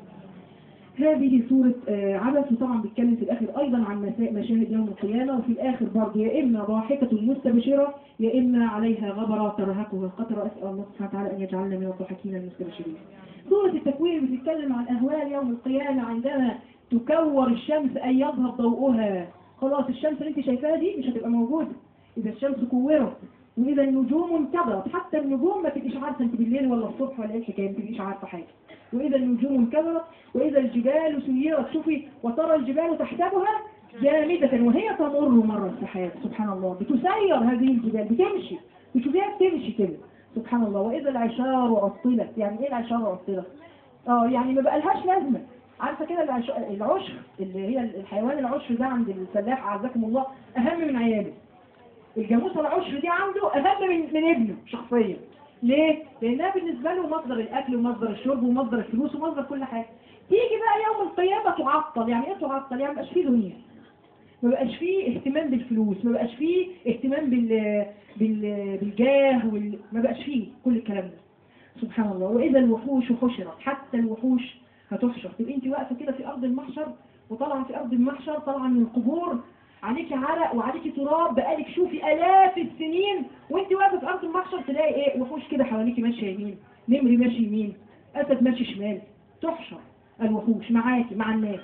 هذه سورة عبس وطبعا بيتكلم في الآخر أيضا عن مشاهد يوم القيامة وفي الآخر برضه يا إما ضاحكة مستبشرة يا إما عليها غبرة ترهقها القطر أسأل الله سبحانه وتعالى أن يجعلنا من الضاحكين المستبشرين سورة التكوير بتتكلم عن أهوال يوم القيامة عندما تكور الشمس أن يظهر ضوءها خلاص الشمس اللي انت شايفاها دي مش هتبقى موجودة إذا الشمس كورت وإذا النجوم انكدرت حتى النجوم ما تبقيش عارفة انت بالليل ولا الصبح ولا ايه الحكاية ما تبقيش عارفة حاجة وإذا النجوم انكدرت وإذا الجبال سيرت شوفي وترى الجبال تحسبها جامدة وهي تمر مر السحاب سبحان الله بتسير هذه الجبال بتمشي بتشوفيها بتمشي كده سبحان الله وإذا العشار عطلت يعني ايه العشار عطلت؟ اه يعني ما بقالهاش لازمة عارفة كده العش... العشر اللي هي الحيوان العشر ده عند الفلاح أعزكم الله أهم من عياله الجاموسة العشر دي عنده أهم من, من ابنه شخصيا ليه؟ لأنها بالنسبة له مصدر الأكل ومصدر الشرب ومصدر الفلوس ومصدر كل حاجة تيجي بقى يوم القيامة تعطل يعني ايه تعطل؟ يعني مبقاش فيه دنيا ما بقاش فيه اهتمام بالفلوس ما بقاش فيه اهتمام بال... بال... بالجاه وال... ما بقاش فيه كل الكلام ده سبحان الله وإذا الوحوش حشرت حتى الوحوش هتحشر تبقي انت واقفه كده في ارض المحشر وطالعه في ارض المحشر طالعه من القبور عليكي عرق وعليكي تراب بقالك شوفي الاف السنين وانت واقفه في ارض المحشر تلاقي ايه وحوش كده حواليكي ماشيه يمين نمر ماشي يمين اسد ماشي شمال تحشر الوحوش معاكي مع الناس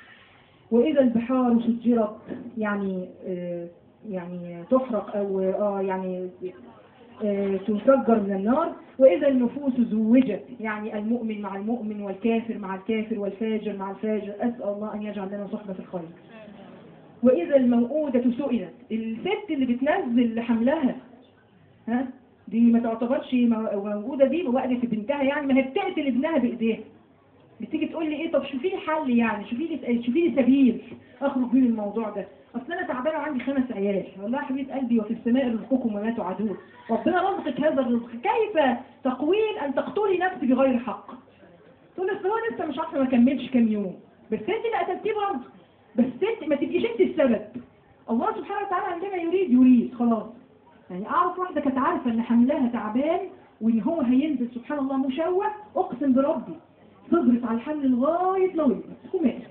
واذا البحار سجرت يعني آه يعني تحرق او اه يعني آه تنفجر من النار واذا النفوس زوجت يعني المؤمن مع المؤمن والكافر مع الكافر والفاجر مع الفاجر اسال الله ان يجعل لنا صحبه الخير واذا الموءودة سئلت الست اللي بتنزل حملها ها دي ما تعتبرش مو- موءودة دي وقفت بنتها يعني ما هي بتقتل ابنها بايديها بتيجي تقول لي ايه طب شوفي لي حل يعني شوفي لي شوفي لي سبيل اخرج بيه من الموضوع ده اصل انا تعبانه وعندي خمس عيال والله يا حبيبه قلبي وفي السماء رزقكم وما توعدون ربنا رزقك هذا الرزق كيف تقوين ان تقتلي نفسك بغير حق تقول لي أصل هو لسه مش عارفه ما كملش كام يوم بس انت اللي قتلتيه برضه بس انت ما تبقيش انت السبب الله سبحانه وتعالى عندما يريد يريد خلاص يعني اعرف واحده كانت عارفه ان حملها تعبان وان هو هينزل سبحان الله مشوه اقسم بربي صبرت على الحمل لغايه ما ولدت وماتت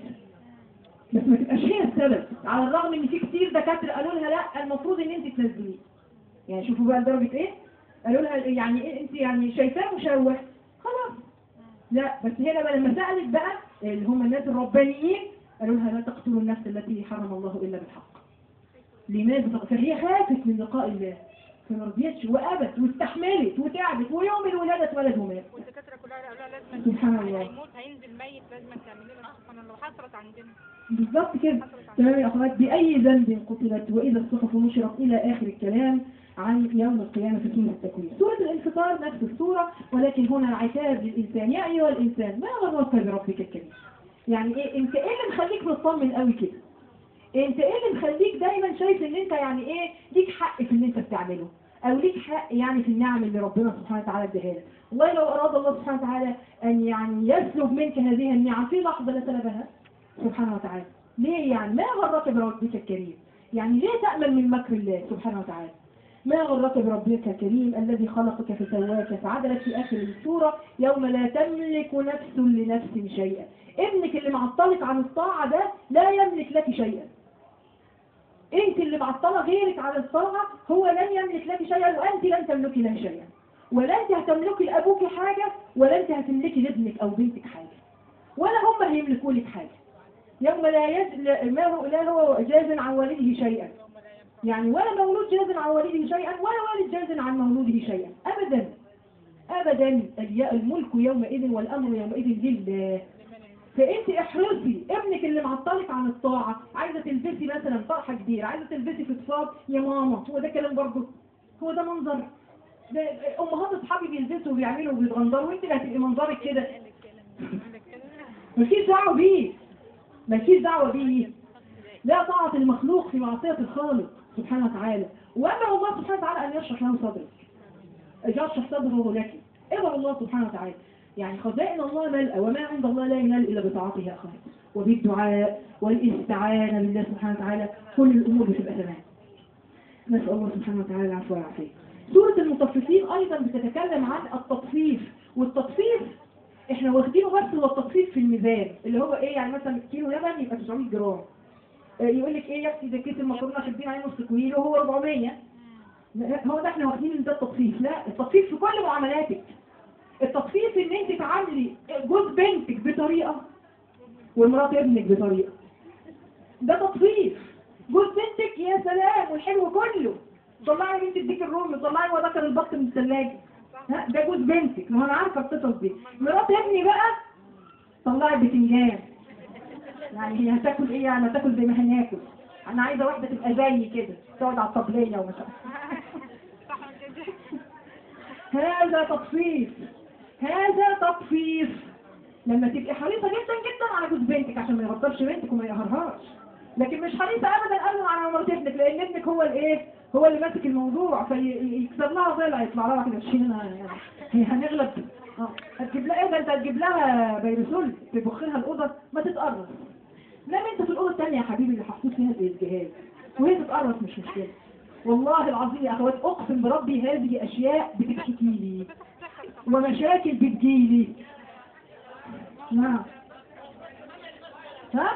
بس ما تبقاش هي السبب على الرغم ان في كتير دكاتره قالوا لها لا المفروض ان انت تنزليه يعني شوفوا بقى لدرجه ايه قالوا لها يعني إيه انت يعني شايفاه مشوه خلاص لا بس هنا بقى لما سالت بقى اللي هم الناس الربانيين قالوا لها لا تقتلوا النفس التي حرم الله الا بالحق لماذا فهي خافت من لقاء الله فما رضيتش وابت واستحملت وتعبت ويوم الولاده اتولد ومات والدكاتره كلها قالوا لها لازم سبحان الله. هيموت هينزل ميت لازم تعمل لنا سبحان الله حصلت عندنا بالظبط كده تمام يا اخوات باي ذنب قتلت واذا الصحف نشرت الى اخر الكلام عن يوم القيامه في سوره التكوين سوره الانفطار نفس السوره ولكن هنا العتاب للانسان يا ايها الانسان ما غرك بربك الكريم يعني ايه انت ايه اللي مخليك مطمن قوي كده انت ايه اللي مخليك دايما شايف ان انت يعني ايه ليك حق في اللي انت بتعمله او ليك حق يعني في النعم اللي ربنا سبحانه وتعالى اداها لك والله لو اراد الله سبحانه وتعالى ان يعني يسلب منك هذه النعم في لحظه لسلبها سبحانه وتعالى ليه يعني ما غرك بربك الكريم يعني ليه تأمل من مكر الله سبحانه وتعالى ما غرك بربك الكريم الذي خلقك فسواك فعدلك في آخر السورة يوم لا تملك نفس لنفس شيئا ابنك اللي معطلك عن الطاعة ده لا يملك لك شيئا انت اللي معطلة غيرك عن الطاعة هو لن يملك لك شيئا وانت لن تملكي له شيئا ولا انت هتملكي لابوك حاجة ولا انت هتملكي لابنك او بنتك حاجة ولا هم هيملكوا لك حاجة يوم لا يز... لا- ما هو لا هو جاز عن والده شيئا يعني ولا مولود جاز عن والده شيئا ولا والد جاز عن مولوده شيئا ابدا ابدا الي- الملك يومئذ والامر يومئذ لله فانت احرصي ابنك اللي معطلك عن الطاعه عايزه تلبسي مثلا طرحه كبيره عايزه تلبسي فضفاض يا ماما هو ده كلام برضه هو ده منظر ده امهات اصحابي بيلبسوا وبيعملوا وبيتغندروا وانت اللي هتبقي منظرك كده مفيش دعوه بيه مفيش دعوه بيه لا طاعة المخلوق في معصية الخالق سبحانه وتعالى وأمر الله سبحانه وتعالى أن يشرح له صدرك يشرح صدره لك امر الله سبحانه وتعالى يعني خزائن الله ملأ وما عند الله لا ينال إلا بطاعته يا أخوان وبالدعاء والاستعانة بالله سبحانه وتعالى كل الأمور بتبقى تمام نسأل الله سبحانه وتعالى العفو والعافية سورة المطففين أيضا بتتكلم عن التطفيف والتطفيف احنا واخدينه بس هو التطفيف في الميزان اللي هو ايه يعني مثلا كيلو لبن يبقى 900 جرام آه، يقول لك ايه يا اختي ده كيس المكرونه شادين عليه نص كيلو وهو 400 لا، هو ده احنا واخدين ان ده التطفيف لا التطفيف في كل معاملاتك التطفيف ان انت تعاملي جوز بنتك بطريقه ومرات ابنك بطريقه ده تطفيف جوز بنتك يا سلام والحلو كله طلعي بنت الديك الرومي طلعي وذكر البط من الثلاجه ها ده جوز بنتك ما هو انا عارفه القصص دي مرات ابني بقى طلعي بتنجان يعني هي هتاكل ايه يعني هتاكل زي ما هناكل انا عايزه واحده تبقى زي كده تقعد على الطبليه ومش عارفة. صح كده هذا تطفيف هذا تطفيف لما تبقي حريصه جدا جدا على جوز بنتك عشان ما يغضبش بنتك وما يقهرهاش لكن مش حريصه ابدا ابدا على مرات ابنك لان ابنك هو الايه هو اللي ماسك الموضوع فيكسر لها ضلع يطلع لها كده تشيلها يعني هي هنغلب اه هتجيب لها ايه ده انت هتجيب لها بيروسول تبخ لها الاوضه ما تتقرص نام انت في الاوضه الثانيه يا حبيبي اللي محطوط فيها الجهاز وهي تتقرص مش مشكله والله العظيم يا اخوات اقسم بربي هذه اشياء بتحكي لي ومشاكل بتجيلي نعم ها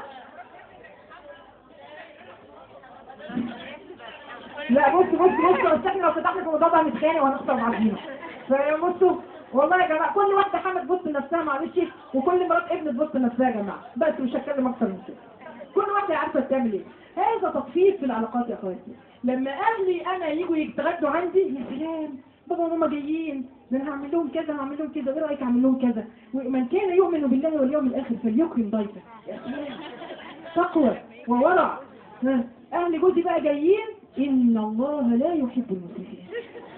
لا بص بص بص بس احنا لو فتحنا في الموضوع ده هنتخانق وهنخسر بعضينا فبصوا والله يا جماعه كل واحده حامل تبص لنفسها معلش وكل مرات ابن تبص لنفسها يا جماعه بس مش هتكلم اكتر من كده كل واحده عارفه تعمل ايه هذا تطفيف في العلاقات يا اخواتي لما اهلي انا يجوا يتغدوا عندي يا سلام بابا وماما جايين ده انا هعمل لهم كذا هعمل لهم كذا ايه رايك اعمل لهم كذا ومن كان يؤمن بالله واليوم الاخر فليكرم ضيفه يا سلام تقوى وورع ها، اهل جوزي بقى جايين ان الله لا يحب المسرفين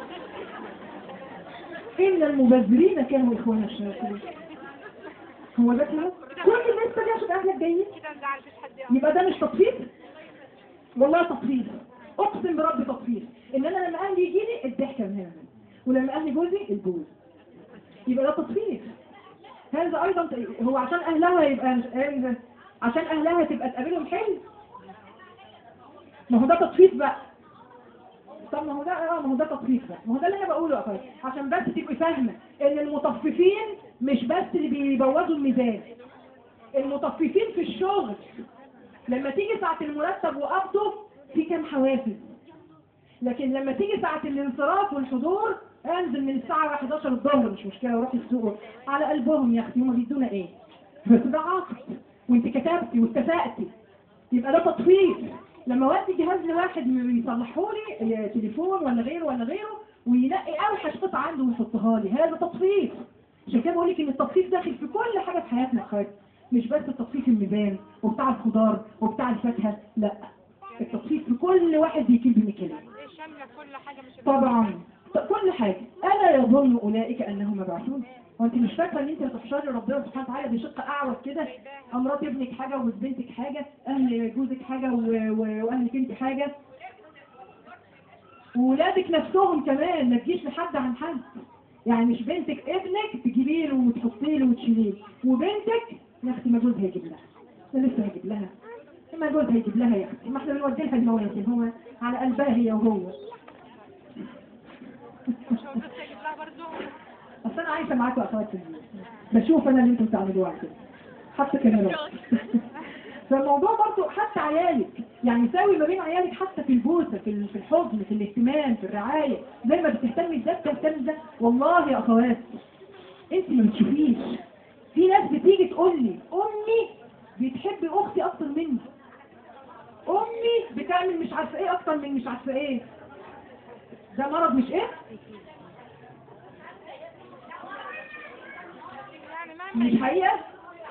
ان المبذرين كانوا اخوان الشياطين هو ده كده كل الناس دي عشان اهلك جايين كده نزعل مفيش حد يعرف يبقى ده مش تطفيف والله تطفيف اقسم برب تطفيف ان انا لما اهلي يجي لي الضحكه من هنا ولما اهلي جوزي الجوز يبقى ده تطفيف هذا ايضا هو عشان اهلها يبقى مش قال عشان اهلها تبقى تقابلهم حلو ما هو ده تطفيف بقى طب ما هو ده اه ما هو ده تطفيف بقى ما هو ده اللي انا بقوله يا اخويا عشان بس تبقي فاهمه ان المطففين مش بس اللي بيبوظوا الميزان المطففين في الشغل لما تيجي ساعة المرتب وقبضه في كام حوافز لكن لما تيجي ساعة الانصراف والحضور انزل من الساعة 11 الظهر مش مشكلة واروح السوق على قلبهم يا اختي هما بيدونا ايه بس ده عقد وانت كتبتي واتفقتي يبقى ده تطفيف لما ودي جهاز لواحد يصلحوا لي تليفون ولا غيره ولا غيره وينقي اوحش قطعة عنده ويحطها لي هذا تطفيف عشان كده بقول لك ان التطفيف داخل في كل حاجة في حياتنا يا اخواتي مش بس التطفيف الميزان وبتاع الخضار وبتاع الفاكهة لا التطفيف في كل واحد بيكيل بمكيالين ايه شامله كل حاجه مش طبعا ط- كل حاجة ألا يظن أولئك أنهم مبعثون وانت مش فاكرة ان انت هتحشري ربنا سبحانه وتعالى بشق اعوج كده امرات ابنك حاجة وبنتك حاجة اهل جوزك حاجة و- و- واهلك انت حاجة وولادك نفسهم كمان ما تجيش لحد عن حد يعني مش بنتك ابنك تجيبي له وتحطي له وتشيليه وبنتك يا اختي ما جوزها يجيب لها انا لسه هجيب لها ما جوزها يجيب لها يا اختي ما احنا بنودي لها المواسم هو على قلبها هي وهو مش هو بس اجيب لها برضه اصل انا عايشه معاكم اخوات في البيت بشوف انا اللي انتوا بتعملوه على كده حتى كاميرات فالموضوع برضو حتى عيالك يعني ساوي ما بين عيالك حتى في البوسه في ال- في الحضن في الاهتمام في الرعايه زي ما بتهتمي بده بتهتمي بده والله يا اخوات انت ما بتشوفيش في ناس بتيجي تقول لي امي بتحب اختي اكتر مني امي بتعمل مش عارفه ايه اكتر من مش عارفه ايه ده مرض مش ايه يعني ما مش حقيقة؟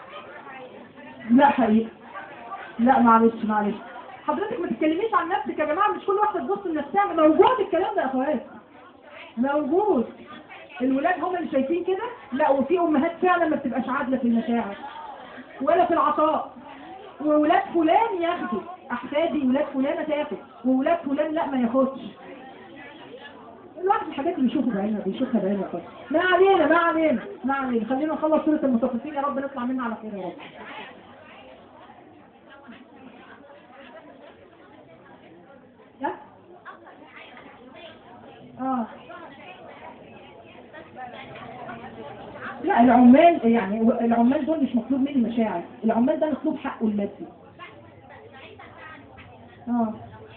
لا حقيقة لا معلش معلش حضرتك ما تتكلميش عن نفسك يا جماعة مش كل واحدة تبص لنفسها موجود الكلام ده يا اخوات موجود الولاد هم اللي شايفين كده لا وفي امهات فعلا ما بتبقاش عادلة في المشاعر ولا في العطاء وولاد فلان ياخدوا احفادي ولاد فلانة تاخد وولاد فلان لا ما ياخدش الواحد الحاجات اللي بيشوفها بعينه بيشوفها بعينه يا اخوات ما علينا ما علينا ما علينا خلينا نخلص سورة المطففين يا رب نطلع منها على خير يا رب لا اه لا العمال يعني العمال دول مش مطلوب مني مشاعر العمال ده مطلوب حقه المادي اه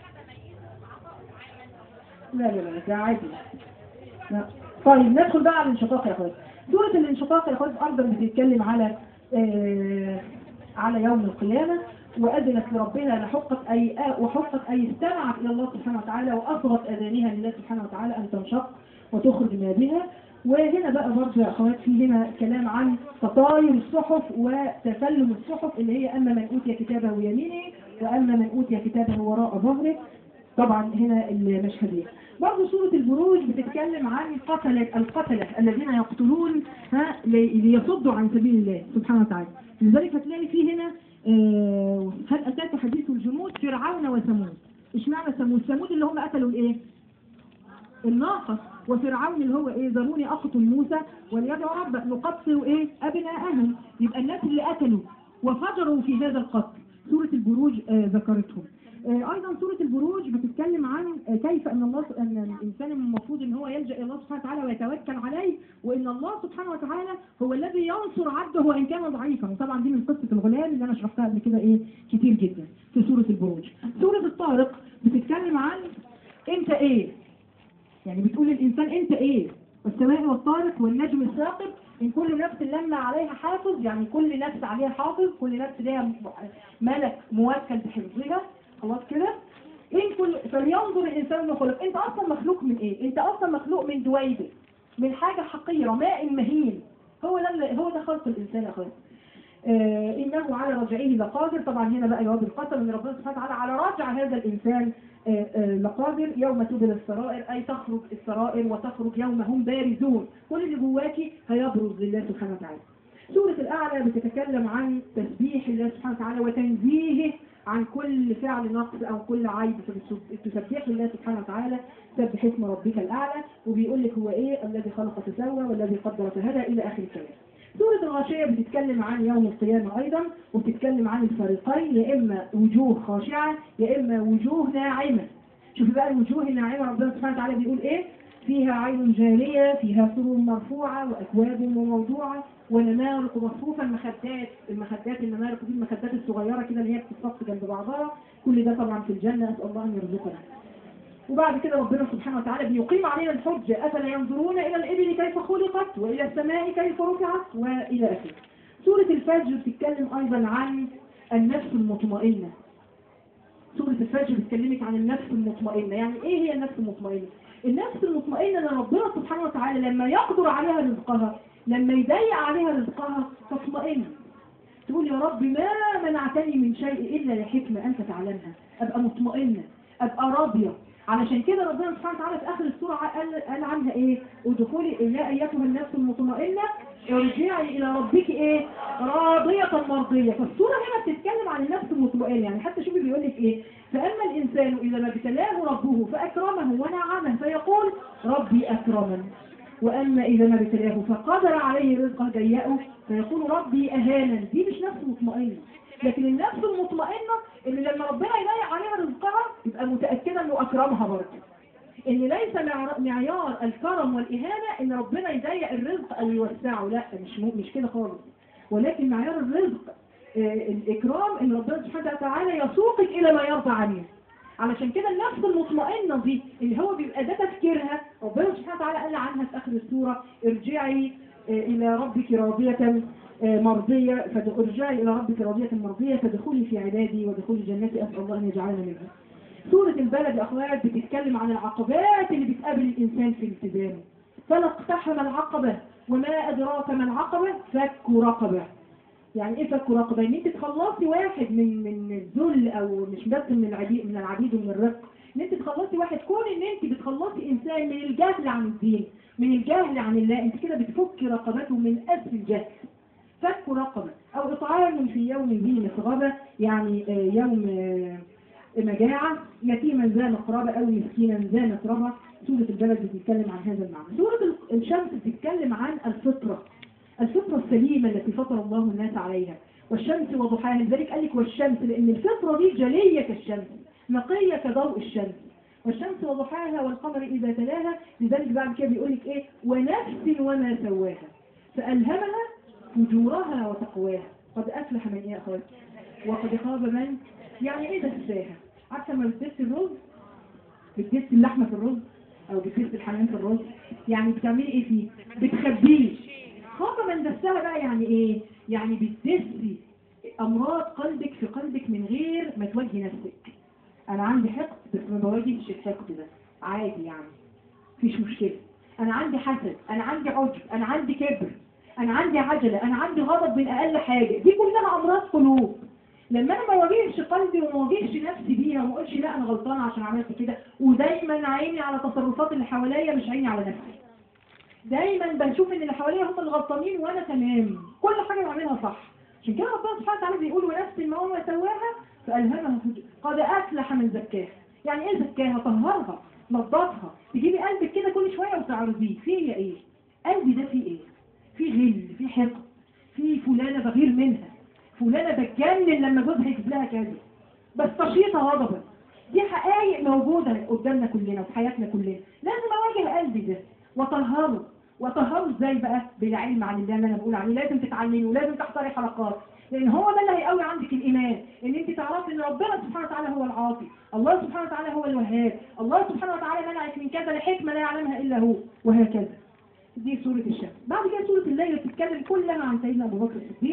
لا لا لا ده عادي لا. طيب ندخل بقى على الانشقاق يا اخوات سورة الانشقاق يا اخوات ايضا بتتكلم على آه على يوم القيامة وأذنت لربها لحقت أي وحقت أي استمعت إلى الله سبحانه وتعالى وأصغت أذانها لله سبحانه وتعالى أن تنشق وتخرج ما بها وهنا بقى برضه يا أخوات في هنا كلام عن تطاير الصحف وتسلم الصحف اللي هي أما من أوتي كتابه يمينه وأما من أوتي كتابه وراء ظهره طبعا هنا المشهدين برضه سورة البروج بتتكلم عن قتلة القتلة الذين يقتلون ها لي- ليصدوا عن سبيل الله سبحانه وتعالى لذلك هتلاقي في هنا آه، هل أتاك حديث الجنود فرعون وثمود اشمعنى ثمود ثمود اللي هم قتلوا الايه الناقة وفرعون اللي هو ايه ذروني اقتل موسى وليدعو ربه نقتل ايه ابناءهم يبقى الناس اللي قتلوا وفجروا في هذا القتل سورة البروج آه، ذكرتهم آه، ايضا سورة البروج بتتكلم عن آه، كيف ان الله ان الانسان المفروض ان هو يلجا الى الله سبحانه وتعالى ويتوكل عليه وان الله سبحانه وتعالى هو الذي ينصر عبده وان كان ضعيفا وطبعا دي من قصه الغلام اللي انا شرحتها قبل كده ايه كتير جدا في سوره البروج سوره الطارق بتتكلم عن انت ايه يعني بتقول للإنسان أنت إيه والسماء والطارق والنجم الثاقب إن كل نفس لما عليها حافظ يعني كل نفس عليها حافظ كل نفس ليها م- ملك موكل بحفظها خلاص كده إن كل فلينظر الإنسان ما خلق أنت أصلا مخلوق من إيه؟ أنت أصلا مخلوق من دويبة من حاجة حقيرة ماء مهين هو ده اللي- هو ده خلق الإنسان يا أخوان آه، إنه على رجعه لقادر طبعا هنا بقى جواب القسم إن ربنا سبحانه وتعالى على رجع هذا الإنسان آه، آه، لقادر يوم تبل السرائر أي تخرج السرائر وتخرج يوم هم بارزون كل اللي جواكي هيبرز لله سبحانه وتعالى سورة الأعلى بتتكلم عن تسبيح الله سبحانه وتعالى وتنزيهه عن كل فعل نقص أو كل عيب تسبح الله سبحانه وتعالى سبح اسم ربك الأعلى وبيقول لك هو إيه الذي خلق فسوى والذي قدر فهدى إلى آخر الكلام سورة الغاشية بتتكلم عن يوم القيامة أيضا وبتتكلم عن الفريقين يا إما وجوه خاشعة يا إما وجوه ناعمة شوفي بقى الوجوه الناعمة ربنا سبحانه وتعالى بيقول إيه فيها عين جارية فيها سرور مرفوعة وأكواب موضوعة ونمارق مصفوفة المخدات المخدات النمارق دي المخدات الصغيرة كده اللي هي بتتصف جنب بعضها كل ده طبعا في الجنة أسأل الله أن يرزقنا وبعد كده ربنا سبحانه وتعالى بيقيم علينا الحجة أفلا ينظرون إلى الإبل كيف خلقت وإلى السماء كيف رفعت وإلى آخره سورة الفجر بتتكلم أيضا عن النفس المطمئنة سورة الفجر بتكلمك عن النفس المطمئنة يعني إيه هي النفس المطمئنة؟ النفس المطمئنة ان ربنا سبحانه وتعالى لما يقدر عليها رزقها لما يضيق عليها رزقها تطمئن تقول يا رب ما منعتني من شيء إلا لحكمة أنت تعلمها أبقى مطمئنة أبقى راضية علشان كده ربنا سبحانه وتعالى في آخر السورة قال, قال عنها إيه ادخلي يا أيتها النفس المطمئنة ارجعي إلى ربك إيه راضية مرضية فالسورة هنا بتتكلم عن النفس المطمئنة يعني حتى شوفي بيقول لك إيه فأما الإنسان إذا ما ابتلاه ربه فأكرمه ونعمه فيقول ربي أكرمن وأما إذا ما ابتلاه فقدر عليه رزقه ضيقه فيقول ربي أهانا دي مش نفس مطمئنة لكن النفس المطمئنة اللي لما ربنا يضيق عليها رزقها يبقى متأكدة انه أكرمها برضه ان ليس معر- معيار الكرم والإهانة ان ربنا يضيق الرزق او يوسعه لا مش مو- مش كده خالص ولكن معيار الرزق آه، الإكرام ان ربنا سبحانه وتعالى يسوقك إلى ما يرضى عنه علشان كده النفس المطمئنة دي اللي هو بيبقى ده تفكيرها ربنا سبحانه وتعالى قال عنها في آخر السورة ارجعي آه، إلى ربك راضية آه، مرضية فد- ارجعي إلى ربك راضية مرضية فادخلي في عبادي وادخلي جنتي أسأل الله أن يجعلنا منها سورة البلد يا أخوات بتتكلم عن العقبات اللي بتقابل الإنسان في التزامه فلا اقتحم العقبة وما أدراك ما العقبة فك رقبة يعني ايه فك رقبة ان انت تخلصي واحد من من الذل او مش بس من العبيد من العبيد ومن الرق ان انت تخلصي واحد كون ان انت بتخلصي انسان من الجهل عن الدين من الجهل عن الله انت كده بتفكي رقبته من اسفل الجهل فك رقبة او اطعام في يوم ذي مسغبة يعني آه، يوم آه، مجاعة يتيما ذا مقربة او مسكينا ذا متربة سورة البلد بتتكلم عن هذا المعنى سورة الشمس بتتكلم عن الفطرة الفطرة السليمة التي فطر الله الناس عليها والشمس وضحاها لذلك قال لك والشمس لأن الفطرة دي جلية كالشمس نقية كضوء الشمس والشمس وضحاها والقمر إذا تلاها لذلك بعد كده بيقول لك إيه ونفس وما سواها فألهمها فجورها وتقواها قد أفلح من إيه يا أخواتي وقد خاب من يعني إيه دساها عارفة لما بتدس الرز بتدس اللحمة في الرز أو بتدس الحمام في الرز يعني بتعملي إيه فيه بتخبيه خاطر من دسها بقى يعني ايه يعني بتدسي امراض قلبك في قلبك من غير ما تواجهي نفسك انا عندي حقد بس ما بواجهش الحقد ده عادي يعني مفيش مشكله انا عندي حسد انا عندي عجب انا عندي كبر انا عندي عجله انا عندي غضب من اقل حاجه دي كلها امراض قلوب لما انا ما واجهش قلبي وما واجهش نفسي بيها وما اقولش لا انا غلطانه عشان عملت كده ودايما عيني على تصرفات اللي حواليا مش عيني على نفسي دايما بشوف ان اللي حواليا هم الغلطانين وانا تمام كل حاجه بعملها صح عشان كده ربنا سبحانه وتعالى بيقول ونفس ما هو سواها فالهمها فجور قد افلح من زكاها يعني ايه زكاها طهرها نظفها تجيبي قلبك كده كل شويه وتعرضيه فيه ايه قلبي ده فيه ايه فيه غل فيه حقد فيه فلانه بغير منها فلانة بتجنن لما جوزها يجيب لها كذا بس تشيط غضبا دي حقائق موجودة قدامنا كلنا وفي حياتنا كلنا لازم اواجه قلبي ده واطهره واطهره ازاي بقى بالعلم عن الله اللي انا بقول عليه لازم تتعلمي ولازم تحضري حلقات لان هو ده اللي هيقوي عندك الايمان ان انت تعرفي ان ربنا سبحانه وتعالى هو العاطي الله سبحانه وتعالى هو الوهاب الله سبحانه وتعالى منعك من كذا لحكمه لا يعلمها الا هو وهكذا دي سورة الشمس بعد كده سورة الليل بتتكلم كلها عن سيدنا أبو بكر الصديق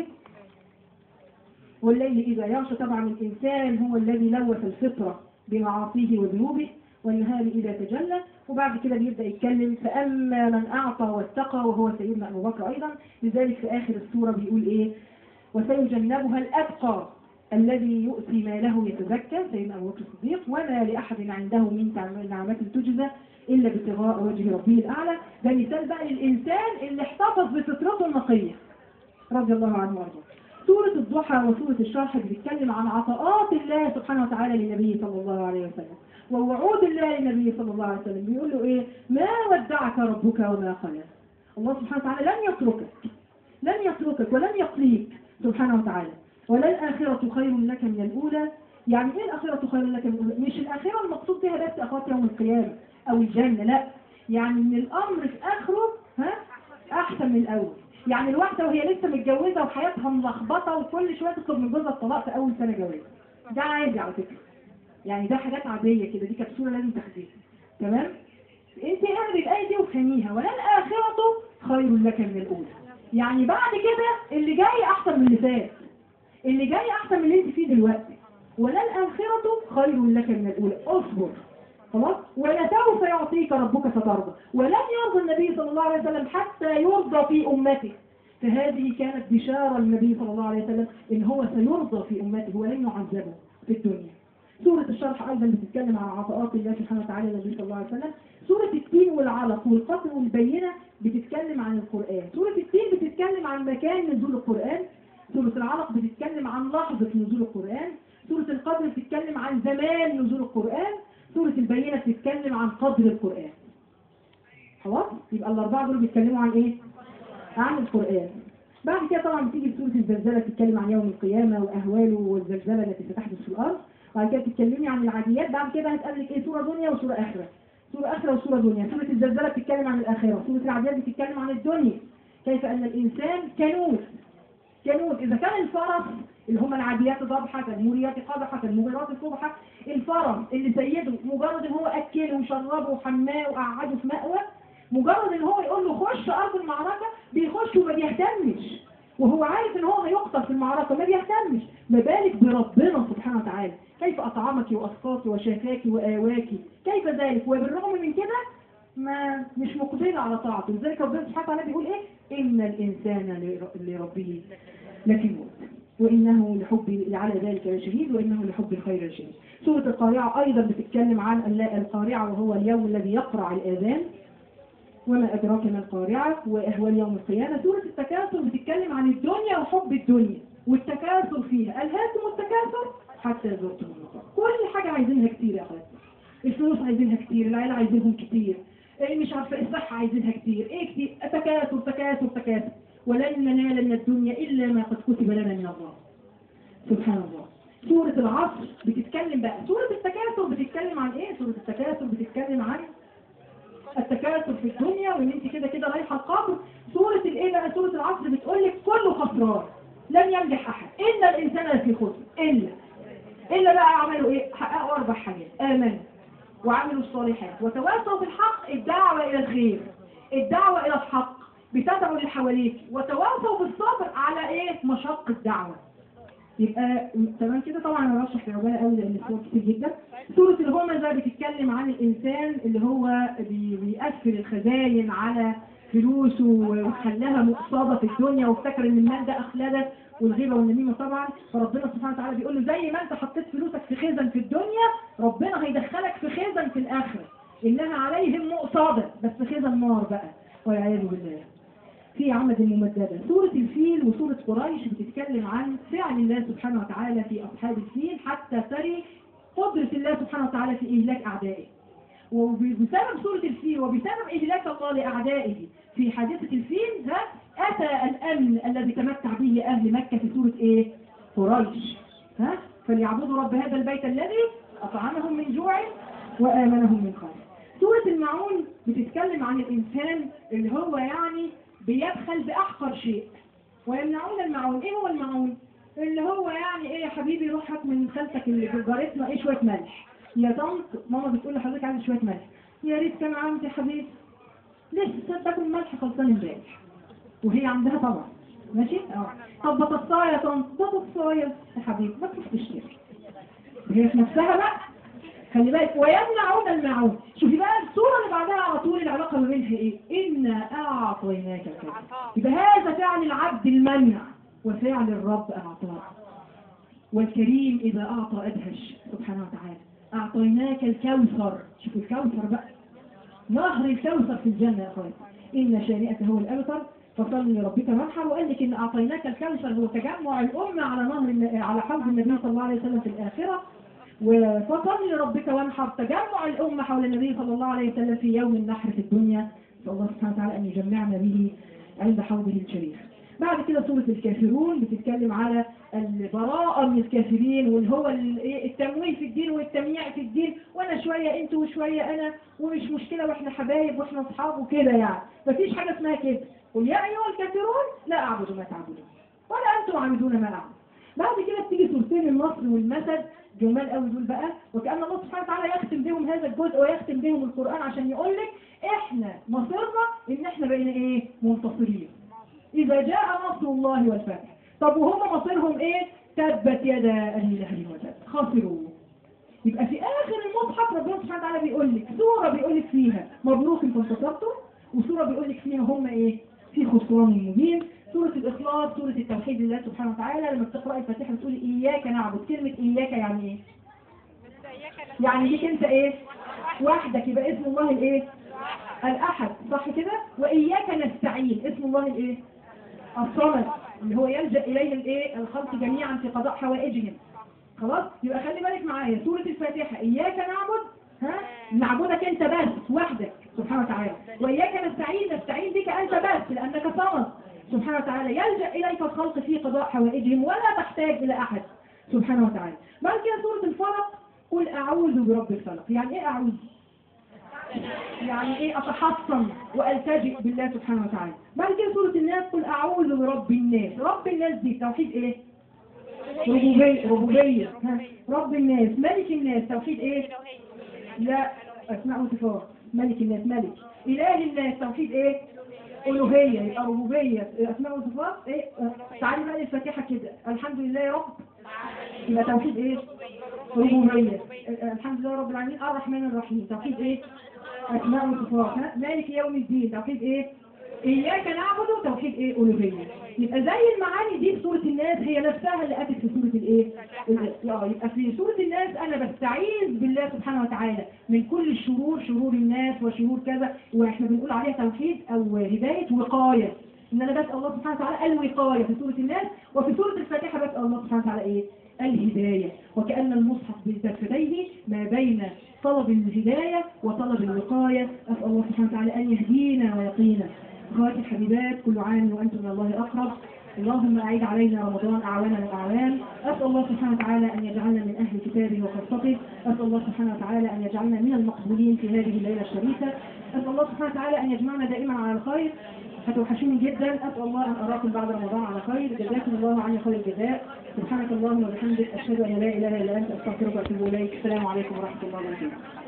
والليل إذا يغشى طبعا الإنسان هو الذي لوث الفطرة بمعاصيه وذنوبه والنهار إذا تجلى وبعد كده بيبدأ يتكلم فأما من أعطى واتقى وهو سيدنا أبو بكر أيضا لذلك في آخر السورة بيقول إيه وسيجنبها الأتقى الذي يؤتي ماله يتزكى سيدنا أبو بكر الصديق وما لأحد عنده من نعمة تجزى إلا ابتغاء وجه ربه الأعلى ده مثال بقى للإنسان اللي احتفظ بفطرته النقية رضي الله عنه وارضاه سورة الضحى وسورة الشرح بتتكلم عن عطاءات الله سبحانه وتعالى للنبي صلى الله عليه وسلم ووعود الله للنبي صلى الله عليه وسلم بيقول له ايه ما ودعك ربك وما قلى الله سبحانه وتعالى لن يتركك لن يتركك ولن يقليك سبحانه وتعالى ولا الآخرة خير لك من الأولى يعني ايه الآخرة خير لك من الأولى مش الآخرة المقصود بها بس أخوات يوم القيامة أو الجنة لا يعني ان الأمر في آخره ها أحسن من الأول يعني الواحدة وهي لسه متجوزة وحياتها ملخبطة وكل شوية تطلب من جوزها الطلاق في أول سنة جواز ده عادي على فكرة يعني ده حاجات عادية كده دي كبسولة لازم تاخديها تمام انت اعرضي الآية دي وفهميها ولا الآخرة خير لك من الأولى يعني بعد كده اللي جاي أحسن من اللي فات اللي جاي أحسن من اللي انت فيه دلوقتي ولا الآخرة خير لك من الأولى اصبر خلاص ولسوف يعطيك ربك فترضى ولن يرضى النبي صلى الله عليه وسلم حتى يرضى في أمته فهذه كانت بشارة النبي صلى الله عليه وسلم إن هو سيرضى في أمته ولن يعذبه في الدنيا سورة الشرح أيضا بتتكلم عن عطاءات الله سبحانه وتعالى للنبي صلى الله عليه وسلم سورة التين والعلق والقتل والبينة بتتكلم عن القرآن سورة التين بتتكلم عن مكان نزول القرآن سورة العلق بتتكلم عن لحظة نزول القرآن سورة القدر بتتكلم عن زمان نزول القرآن سورة البينة بتتكلم عن قدر القرآن خلاص يبقى الأربعة دول بيتكلموا عن إيه؟ عن القرآن بعد كده طبعا بتيجي سورة الزلزلة تتكلم عن يوم القيامة وأهواله والزلزلة التي ستحدث في الأرض بعد كده تتكلمي عن العاديات بعد كده هتقابلك إيه سورة دنيا وسورة آخرة سورة آخرة وسورة دنيا سورة الزلزلة بتتكلم عن الآخرة سورة العاديات بتتكلم عن الدنيا كيف أن الإنسان كنوز كنوز إذا كان الفرس اللي هم العاديات ضبحة الموريات قدحة المغيرات صبحة الفرس اللي سيده مجرد ان هو أكله وشربه وحماه وقعده في مأوى مجرد ان هو يقول له خش أرض المعركة بيخش وما بيهتمش وهو عارف ان هو هيقتل في المعركة ما بيهتمش ما بالك بربنا سبحانه وتعالى كيف أطعمك وأسقاك وشافاك وآواك كيف ذلك وبالرغم من كده ما مش مقبل على طاعته لذلك ربنا سبحانه وتعالى بيقول ايه ان الانسان لربه لكنود وانه لحب على ذلك لشديد وانه لحب الخير لشديد سورة القارعة ايضا بتتكلم عن القارعة وهو اليوم الذي يقرع الاذان وما ادراك ما القارعة واهوال يوم القيامة سورة التكاثر بتتكلم عن الدنيا وحب الدنيا والتكاثر فيها الهاكم التكاثر حتى زرتم المقام كل حاجة عايزينها كتير يا اخواتي الفلوس عايزينها كتير العيلة عايزينهم كتير ايه مش عارفه الصحه عايزينها كتير ايه كتير تكاثر تكاثر تكاثر ولن ننال من الدنيا الا ما قد كتب لنا من الله سبحان الله سورة العصر بتتكلم بقى سورة التكاثر بتتكلم عن ايه سورة التكاثر بتتكلم عن التكاثر في الدنيا وان انت كده كده رايحه القبر سورة الايه بقى سورة العصر بتقول لك كله خسران لن ينجح احد الا الانسان في خسر الا الا بقى عملوا ايه حققوا اربع حاجات امنوا وعملوا الصالحات وتواصوا بالحق الدعوة إلى الخير الدعوة إلى الحق بتدعو اللي حواليك وتواصوا بالصبر على إيه مشق الدعوة يبقى تمام كده طبعا انا بشرح في عجاله قوي لان الصور كتير جدا سوره الهمزه بتتكلم عن الانسان اللي هو بي- بيقفل الخزاين على فلوسه وخلاها مقصده في الدنيا وافتكر ان المال ده اخلده والغيبه والنميمه طبعا فربنا سبحانه وتعالى بيقول له زي ما انت حطيت فلوسك في خزن في الدنيا ربنا هيدخلك في خزن في الاخره انها عليهم مقصده بس خزن نار بقى والعياذ بالله في عمد ممددة سورة الفيل وسورة قريش بتتكلم عن فعل الله سبحانه وتعالى في أصحاب الفيل حتى تري قدرة الله سبحانه وتعالى في إهلاك أعدائه وبسبب سورة الفيل وبسبب إهلاك الله لأعدائه في حادثة الفيل ها أتى الأمن الذي تمتع به أهل مكة في سورة إيه؟ قريش ها فليعبدوا رب هذا البيت الذي أطعمهم من جوع وآمنهم من خوف سورة المعون بتتكلم عن الإنسان اللي هو يعني بيبخل بأحقر شيء ويمنعون المعون إيه هو المعون؟ اللي هو يعني إيه يا حبيبي روح هات من خالتك اللي في جارتنا إيه شوية ملح يا طنط ماما بتقول لحضرتك عايز شوية ملح يا ريت كان عندي يا حبيبي لسه باكل ملح خلصان امبارح وهي عندها طبعا ماشي اه طب بطاطسايه يا طنط بطاطسايه يا حبيبي ما تروح تشتري هي في نفسها بقى خلي بالك ويمنعون المعون شوفي بقى الصورة اللي بعدها على طول العلاقة ما بينها ايه؟ إنا أعطيناك الكوثر يبقى هذا فعل العبد المنع وفعل الرب أعطاه والكريم إذا أعطى أدهش سبحانه وتعالى أعطيناك الكوثر شوفوا الكوثر بقى نهر الكوثر في الجنة يا أخوان إن شانئك هو الأبتر فصل لربك وانحر وقال لك إن أعطيناك الكوثر هو تجمع الأمة على نهر الن- على حوض النبي صلى الله عليه وسلم في الآخرة وفصل لربك وانحر تجمع الأمة حول النبي صلى الله عليه وسلم في يوم النحر في الدنيا نسأل الله سبحانه وتعالى أن يجمعنا به عند حوضه الشريف بعد كده سورة الكافرون بتتكلم على البراءة من الكافرين واللي هو ال- إيه التمويل في الدين والتمييع في الدين وانا شوية انتوا وشوية انا ومش مشكلة واحنا حبايب واحنا اصحاب وكده يعني مفيش حاجة اسمها كده قل يا ايها الكافرون لا اعبد ما تعبدون ولا انتم عابدون ما اعبد بعد كده بتيجي سورتين النصر والمسد جمال قوي دول بقى وكأن الله سبحانه وتعالى يختم بهم هذا الجزء ويختم بهم القرآن عشان يقول لك احنا مصيرنا ان احنا بقينا ايه منتصرين إذا جاء نصر الله والفتح طب وهم مصيرهم إيه؟ تبت يدا أبي لهب وتب خسروا يبقى في آخر المصحف ربنا سبحانه وتعالى بيقول لك سورة بيقول لك فيها مبروك انتم انتصرتم وسورة بيقول لك فيها هم إيه؟ في خسران مبين سورة الإخلاص سورة التوحيد لله سبحانه وتعالى لما بتقرأي الفاتحة بتقولي إياك نعبد كلمة إياك يعني إيه؟ يعني ليك أنت إيه؟ وحدك يبقى اسم الله الإيه؟ الأحد صح كده؟ وإياك نستعين اسم الله الإيه؟ الصمد اللي هو يلجأ إليه الإيه؟ الخلق جميعا في قضاء حوائجهم خلاص؟ يبقى خلي بالك معايا سورة الفاتحة إياك نعبد ها؟ نعبدك أنت بس وحدك سبحانه وتعالى وإياك نستعين نستعين بك أنت بس لأنك صمد سبحانه وتعالى يلجأ إليك الخلق في قضاء حوائجهم ولا تحتاج إلى أحد سبحانه وتعالى بعد كده سورة الفلق قل أعوذ برب الفلق يعني إيه أعوذ؟ يعني ايه اتحصن والتجئ بالله سبحانه وتعالى بعد كده سوره الناس قل اعوذ برب الناس رب الناس دي توحيد ايه ربوبيه ربوبيه ها. رب الناس ملك الناس توحيد ايه لا اسماء وصفات ملك الناس ملك اله الناس توحيد ايه الوهيه يبقى ربوبيه اسماء وصفات ايه آه، تعالي بقى للفاتحه كده الحمد لله يا رب يبقى توحيد ايه ربوبيه آه، الحمد لله رب العالمين الرحمن الرحيم توحيد ايه أسماء وصفات ها؟ مالك يوم الدين توحيد إيه؟ إياك نعبد توحيد إيه؟ ألوهية يبقى زي المعاني دي في سورة الناس هي نفسها اللي أتت في سورة الإيه؟ ال- آه، يبقى في سورة الناس أنا بستعيذ بالله سبحانه وتعالى من كل الشرور شرور الناس وشرور كذا وإحنا بنقول عليها توحيد أو هداية وقاية إن أنا بسأل الله سبحانه وتعالى الوقاية في سورة الناس وفي سورة الفاتحة بسأل الله سبحانه وتعالى إيه؟ الهداية وكأن المصحف بكفتيه ما بين طلب الهداية وطلب الوقاية أسأل الله سبحانه وتعالى أن يهدينا ويقينا أخواتي الحبيبات كل عام وأنتم من الله أقرب اللهم أعيد علينا رمضان أعوانا وأعوام أسأل الله سبحانه وتعالى أن يجعلنا من أهل كتابه وخاصته أسأل الله سبحانه وتعالى أن يجعلنا من المقبولين في هذه الليلة الشريفة أسأل الله سبحانه وتعالى أن يجمعنا دائما على الخير هتوحشوني جدا أسأل الله أن أراكم بعد رمضان على خير جزاكم الله عني خير الجزاء سبحانك اللهم وبحمدك أشهد أن لا إله إلا أنت أستغفرك وأتوب إليك السلام عليكم ورحمة الله وبركاته